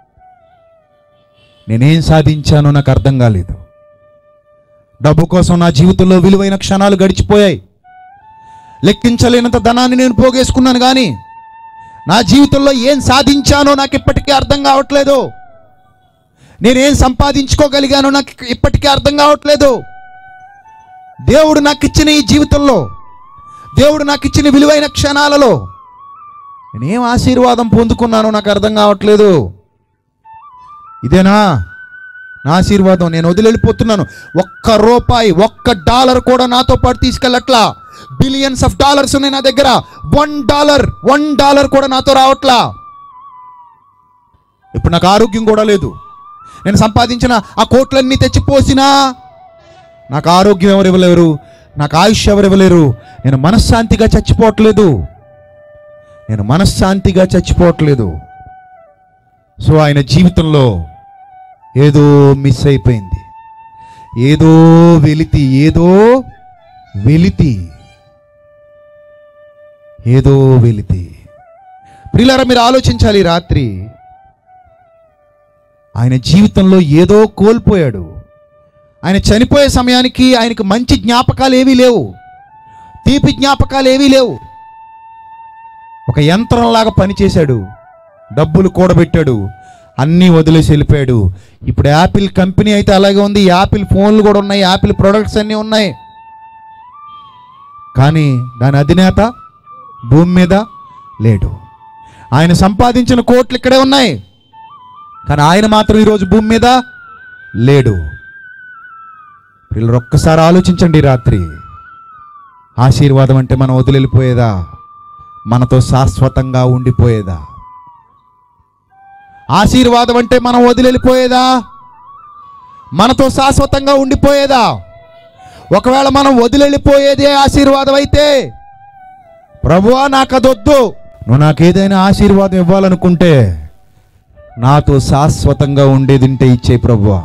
నేనేం సాధించానో నాకు అర్థం కాలేదు డబ్బు కోసం నా జీవితంలో విలువైన క్షణాలు గడిచిపోయాయి లెక్కించలేనంత ధనాన్ని నేను పోగేసుకున్నాను కానీ నా జీవితంలో ఏం సాధించానో నాకు ఇప్పటికీ అర్థం కావట్లేదు నేనేం సంపాదించుకోగలిగానో నాకు ఇప్పటికీ అర్థం కావట్లేదు దేవుడు నాకు ఇచ్చిన ఈ జీవితంలో దేవుడు నాకు ఇచ్చిన విలువైన క్షణాలలో నేనేం ఆశీర్వాదం పొందుకున్నానో నాకు అర్థం కావట్లేదు ఇదేనా నా ఆశీర్వాదం నేను వదిలిపోతున్నాను ఒక్క రూపాయి ఒక్క డాలర్ కూడా నాతో పాటు తీసుకెళ్ళట్లా బిలియన్స్ ఆఫ్ డాలర్స్ ఉన్నాయి నా దగ్గర వన్ డాలర్ వన్ డాలర్ కూడా నాతో రావట్లా ఇప్పుడు నాకు ఆరోగ్యం కూడా లేదు నేను సంపాదించిన ఆ కోట్లన్నీ తెచ్చిపోసినా నాకు ఆరోగ్యం ఎవరు ఇవ్వలేరు నాకు ఆయుష్ ఎవరు ఇవ్వలేరు నేను మనశ్శాంతిగా చచ్చిపోవట్లేదు నేను మనశ్శాంతిగా చచ్చిపోవట్లేదు సో ఆయన జీవితంలో ఏదో మిస్ అయిపోయింది ఏదో వెలితి ఏదో వెలితి ఏదో వెలితి ప్రియులారా మీరు ఆలోచించాలి ఈ రాత్రి ఆయన జీవితంలో ఏదో కోల్పోయాడు ఆయన చనిపోయే సమయానికి ఆయనకు మంచి జ్ఞాపకాలు ఏవీ లేవు తీపి జ్ఞాపకాలు ఏవీ లేవు ఒక యంత్రంలాగా పనిచేశాడు డబ్బులు కూడబెట్టాడు అన్నీ వదిలేసి వెళ్ళిపోయాడు ఇప్పుడు యాపిల్ కంపెనీ అయితే అలాగే ఉంది యాపిల్ ఫోన్లు కూడా ఉన్నాయి యాపిల్ ప్రొడక్ట్స్ అన్నీ ఉన్నాయి కానీ దాని అధినేత భూమి మీద లేడు ఆయన సంపాదించిన కోట్లు ఇక్కడే ఉన్నాయి కానీ ఆయన మాత్రం ఈరోజు భూమి మీద లేడు పిల్లలు ఒక్కసారి ఆలోచించండి ఈ రాత్రి ఆశీర్వాదం అంటే మనం వదిలిపోయేదా మనతో శాశ్వతంగా ఉండిపోయేదా ఆశీర్వాదం అంటే మనం వదిలిపోయేదా మనతో శాశ్వతంగా ఉండిపోయేదా ఒకవేళ మనం వదిలిపోయేదే ఆశీర్వాదం అయితే ప్రభువా నాకు అదొద్దు నువ్వు నాకు ఏదైనా ఆశీర్వాదం ఇవ్వాలనుకుంటే నాతో శాశ్వతంగా ఉండేదింటే ఇచ్చే ప్రభువా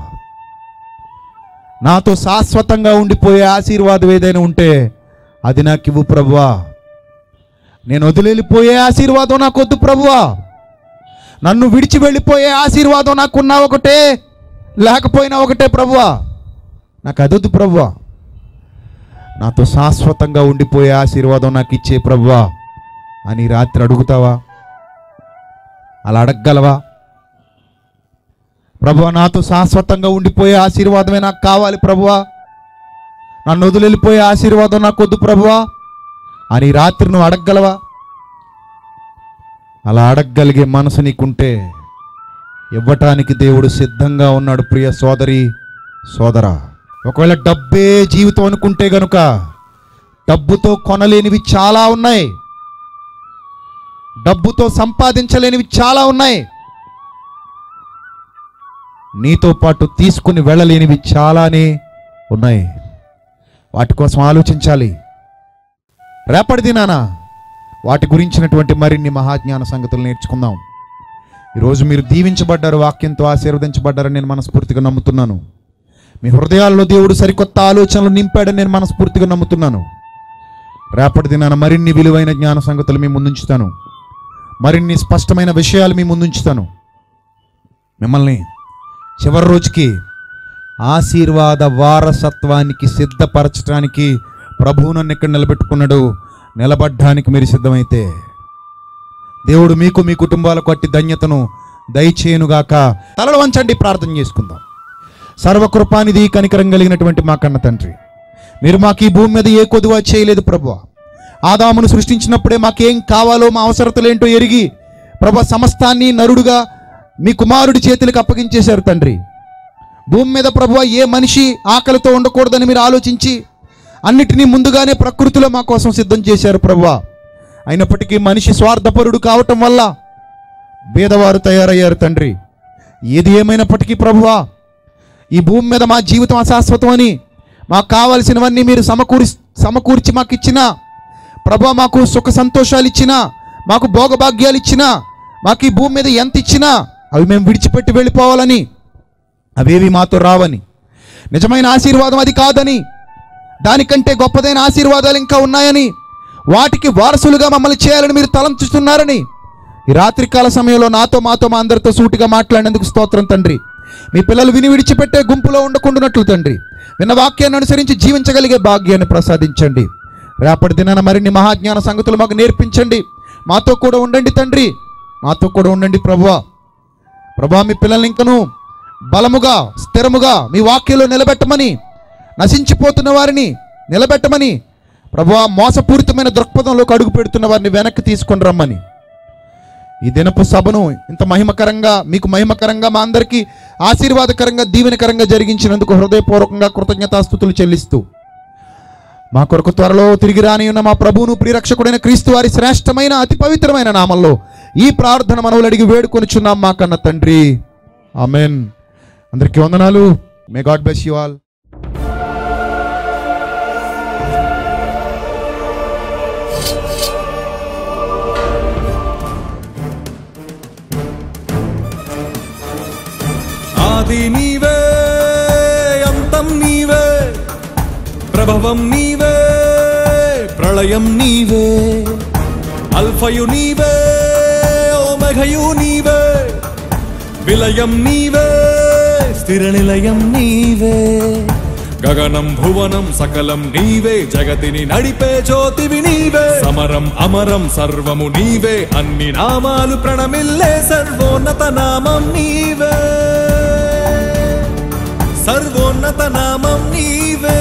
నాతో శాశ్వతంగా ఉండిపోయే ఆశీర్వాదం ఏదైనా ఉంటే అది నాకు ఇవ్వు ప్రభువా నేను వదిలిపోయే ఆశీర్వాదం నాకు వద్దు ప్రభువా నన్ను విడిచి వెళ్ళిపోయే ఆశీర్వాదం నాకున్నా ఒకటే లేకపోయినా ఒకటే ప్రభువా నాకు అదొద్దు ప్రభువా నాతో శాశ్వతంగా ఉండిపోయే ఆశీర్వాదం నాకు ఇచ్చే ప్రభువా అని రాత్రి అడుగుతావా అలా అడగగలవా ప్రభువా నాతో శాశ్వతంగా ఉండిపోయే ఆశీర్వాదమే నాకు కావాలి ప్రభువా నన్ను వదిలిపోయే ఆశీర్వాదం నాకు వద్దు ప్రభువా అని ఈ రాత్రి నువ్వు అడగగలవా అలా అడగగలిగే మనసు నీకుంటే ఇవ్వటానికి దేవుడు సిద్ధంగా ఉన్నాడు ప్రియ సోదరి సోదరా ఒకవేళ డబ్బే జీవితం అనుకుంటే గనుక డబ్బుతో కొనలేనివి చాలా ఉన్నాయి డబ్బుతో సంపాదించలేనివి చాలా ఉన్నాయి నీతో పాటు తీసుకుని వెళ్ళలేనివి చాలానే ఉన్నాయి వాటి కోసం ఆలోచించాలి రేపటి దినాన వాటి గురించినటువంటి మరిన్ని మహాజ్ఞాన సంగతులు నేర్చుకుందాం ఈరోజు మీరు దీవించబడ్డారు వాక్యంతో ఆశీర్వదించబడ్డారని నేను మనస్ఫూర్తిగా నమ్ముతున్నాను మీ హృదయాల్లో దేవుడు సరికొత్త ఆలోచనలు నింపాడని నేను మనస్ఫూర్తిగా నమ్ముతున్నాను రేపటి దినాన మరిన్ని విలువైన జ్ఞాన సంగతులు మీ ముందుంచుతాను మరిన్ని స్పష్టమైన విషయాలు మీ ముందుంచుతాను మిమ్మల్ని చివరి రోజుకి ఆశీర్వాద వారసత్వానికి సిద్ధపరచడానికి ప్రభువు నన్ను ఇక్కడ నిలబెట్టుకున్నాడు నిలబడ్డానికి మీరు సిద్ధమైతే దేవుడు మీకు మీ కుటుంబాలకు అట్టి ధన్యతను దయచేయునుగాక తలలు వంచండి ప్రార్థన చేసుకుందాం సర్వకృపానిధి కనికరం కలిగినటువంటి మా కన్న తండ్రి మీరు మాకు ఈ భూమి మీద ఏ కొదువ చేయలేదు ప్రభు ఆదామును సృష్టించినప్పుడే మాకేం కావాలో మా అవసరతలేంటో ఎరిగి ప్రభు సమస్తాన్ని నరుడుగా మీ కుమారుడి చేతులకు అప్పగించేశారు తండ్రి భూమి మీద ప్రభు ఏ మనిషి ఆకలితో ఉండకూడదని మీరు ఆలోచించి అన్నిటినీ ముందుగానే ప్రకృతిలో మా కోసం సిద్ధం చేశారు ప్రభువా అయినప్పటికీ మనిషి స్వార్థపరుడు కావటం వల్ల బీదవారు తయారయ్యారు తండ్రి ఏది ఏమైనప్పటికీ ప్రభువా ఈ భూమి మీద మా జీవితం అశాశ్వతమని మాకు కావలసినవన్నీ మీరు సమకూరి సమకూర్చి మాకు ఇచ్చిన ప్రభా మాకు సుఖ సంతోషాలు ఇచ్చినా మాకు భోగభాగ్యాలు ఇచ్చినా మాకు ఈ భూమి మీద ఎంత ఇచ్చినా అవి మేము విడిచిపెట్టి వెళ్ళిపోవాలని అవేవి మాతో రావని నిజమైన ఆశీర్వాదం అది కాదని దానికంటే గొప్పదైన ఆశీర్వాదాలు ఇంకా ఉన్నాయని వాటికి వారసులుగా మమ్మల్ని చేయాలని మీరు తలంచుతున్నారని ఈ రాత్రికాల సమయంలో నాతో మాతో మా అందరితో సూటిగా మాట్లాడినందుకు స్తోత్రం తండ్రి మీ పిల్లలు విని విడిచిపెట్టే గుంపులో ఉండకుండానట్లు తండ్రి విన్న వాక్యాన్ని అనుసరించి జీవించగలిగే భాగ్యాన్ని ప్రసాదించండి రేపటి దినాన మరిన్ని మహాజ్ఞాన సంగతులు మాకు నేర్పించండి మాతో కూడా ఉండండి తండ్రి మాతో కూడా ఉండండి ప్రభువా ప్రభా మీ పిల్లల్ని ఇంకను బలముగా స్థిరముగా మీ వాక్యంలో నిలబెట్టమని నశించిపోతున్న వారిని నిలబెట్టమని ప్రభా మోసపూరితమైన దృక్పథంలోకి అడుగు పెడుతున్న వారిని వెనక్కి తీసుకొని రమ్మని ఈ దినపు సభను ఇంత మహిమకరంగా మీకు మహిమకరంగా మా అందరికీ ఆశీర్వాదకరంగా దీవెనకరంగా జరిగించినందుకు హృదయపూర్వకంగా కృతజ్ఞతాస్థుతులు చెల్లిస్తూ మా కొరకు త్వరలో తిరిగి రాని ఉన్న మా ప్రభువును ప్రియరక్షకుడైన క్రీస్తు వారి శ్రేష్టమైన అతి పవిత్రమైన నామంలో ఈ ప్రార్థన మనవులు అడిగి వేడుకొనిచున్నాం మా కన్న తండ్రి ఆమెన్ అందరికీ వందనాలు may God bless you all ఆది నీవే అంతం నీవే ప్రభవం నీవే ప్రళయం నీవే అల్ఫయు నీవే ఓమఘయు నీవే విలయం నీవే స్థిర నిలయం నీవే గగనం భువనం సకలం నీవే జగతిని నడిపే జ్యోతివి నీవే సమరం అమరం సర్వము నీవే అన్ని నామాలు ప్రణమిల్లే సర్వోన్నత నామం నీవే సర్వోన్నత నామం నీవే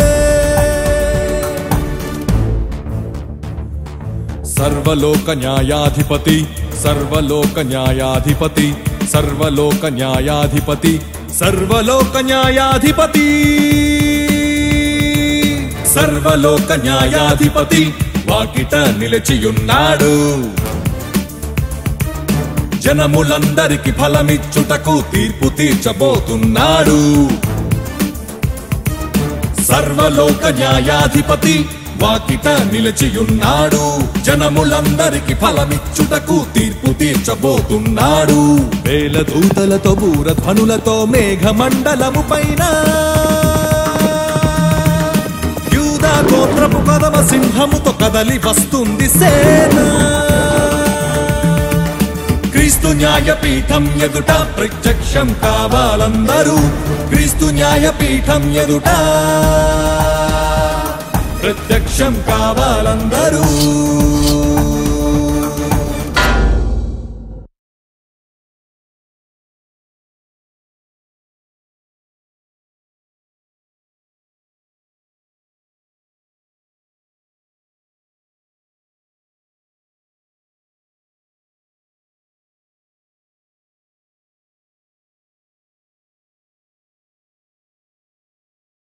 సర్వలోక న్యాయాధిపతి సర్వలోక న్యాయాధిపతి సర్వలోక న్యాయాధిపతి సర్వలోక న్యాయాధిపతి సర్వలోక న్యాయాధిపతి వాకిట నిలిచియున్నాడు జనములందరికి ఫలమిచ్చుటకు తీర్పు తీర్చబోతున్నాడు సర్వలోక న్యాయాధిపతి వాకిట నిలిచియున్నాడు జనములందరికి ఫలమిచ్చుటకు తీర్పు తీర్చబోతున్నాడు వేల దూతలతో బూరధ్వనులతో మేఘమండలము పైన యూదా గోత్రపు కదమ సింహముతో కదలి వస్తుంది సేన క్రీస్తు న్యాయపీఠం ఎదుట ప్రత్యక్షం కావాలందరూ క్రీస్తు న్యాయపీఠం ఎదుట ప్రత్యక్షం కావాలందరూ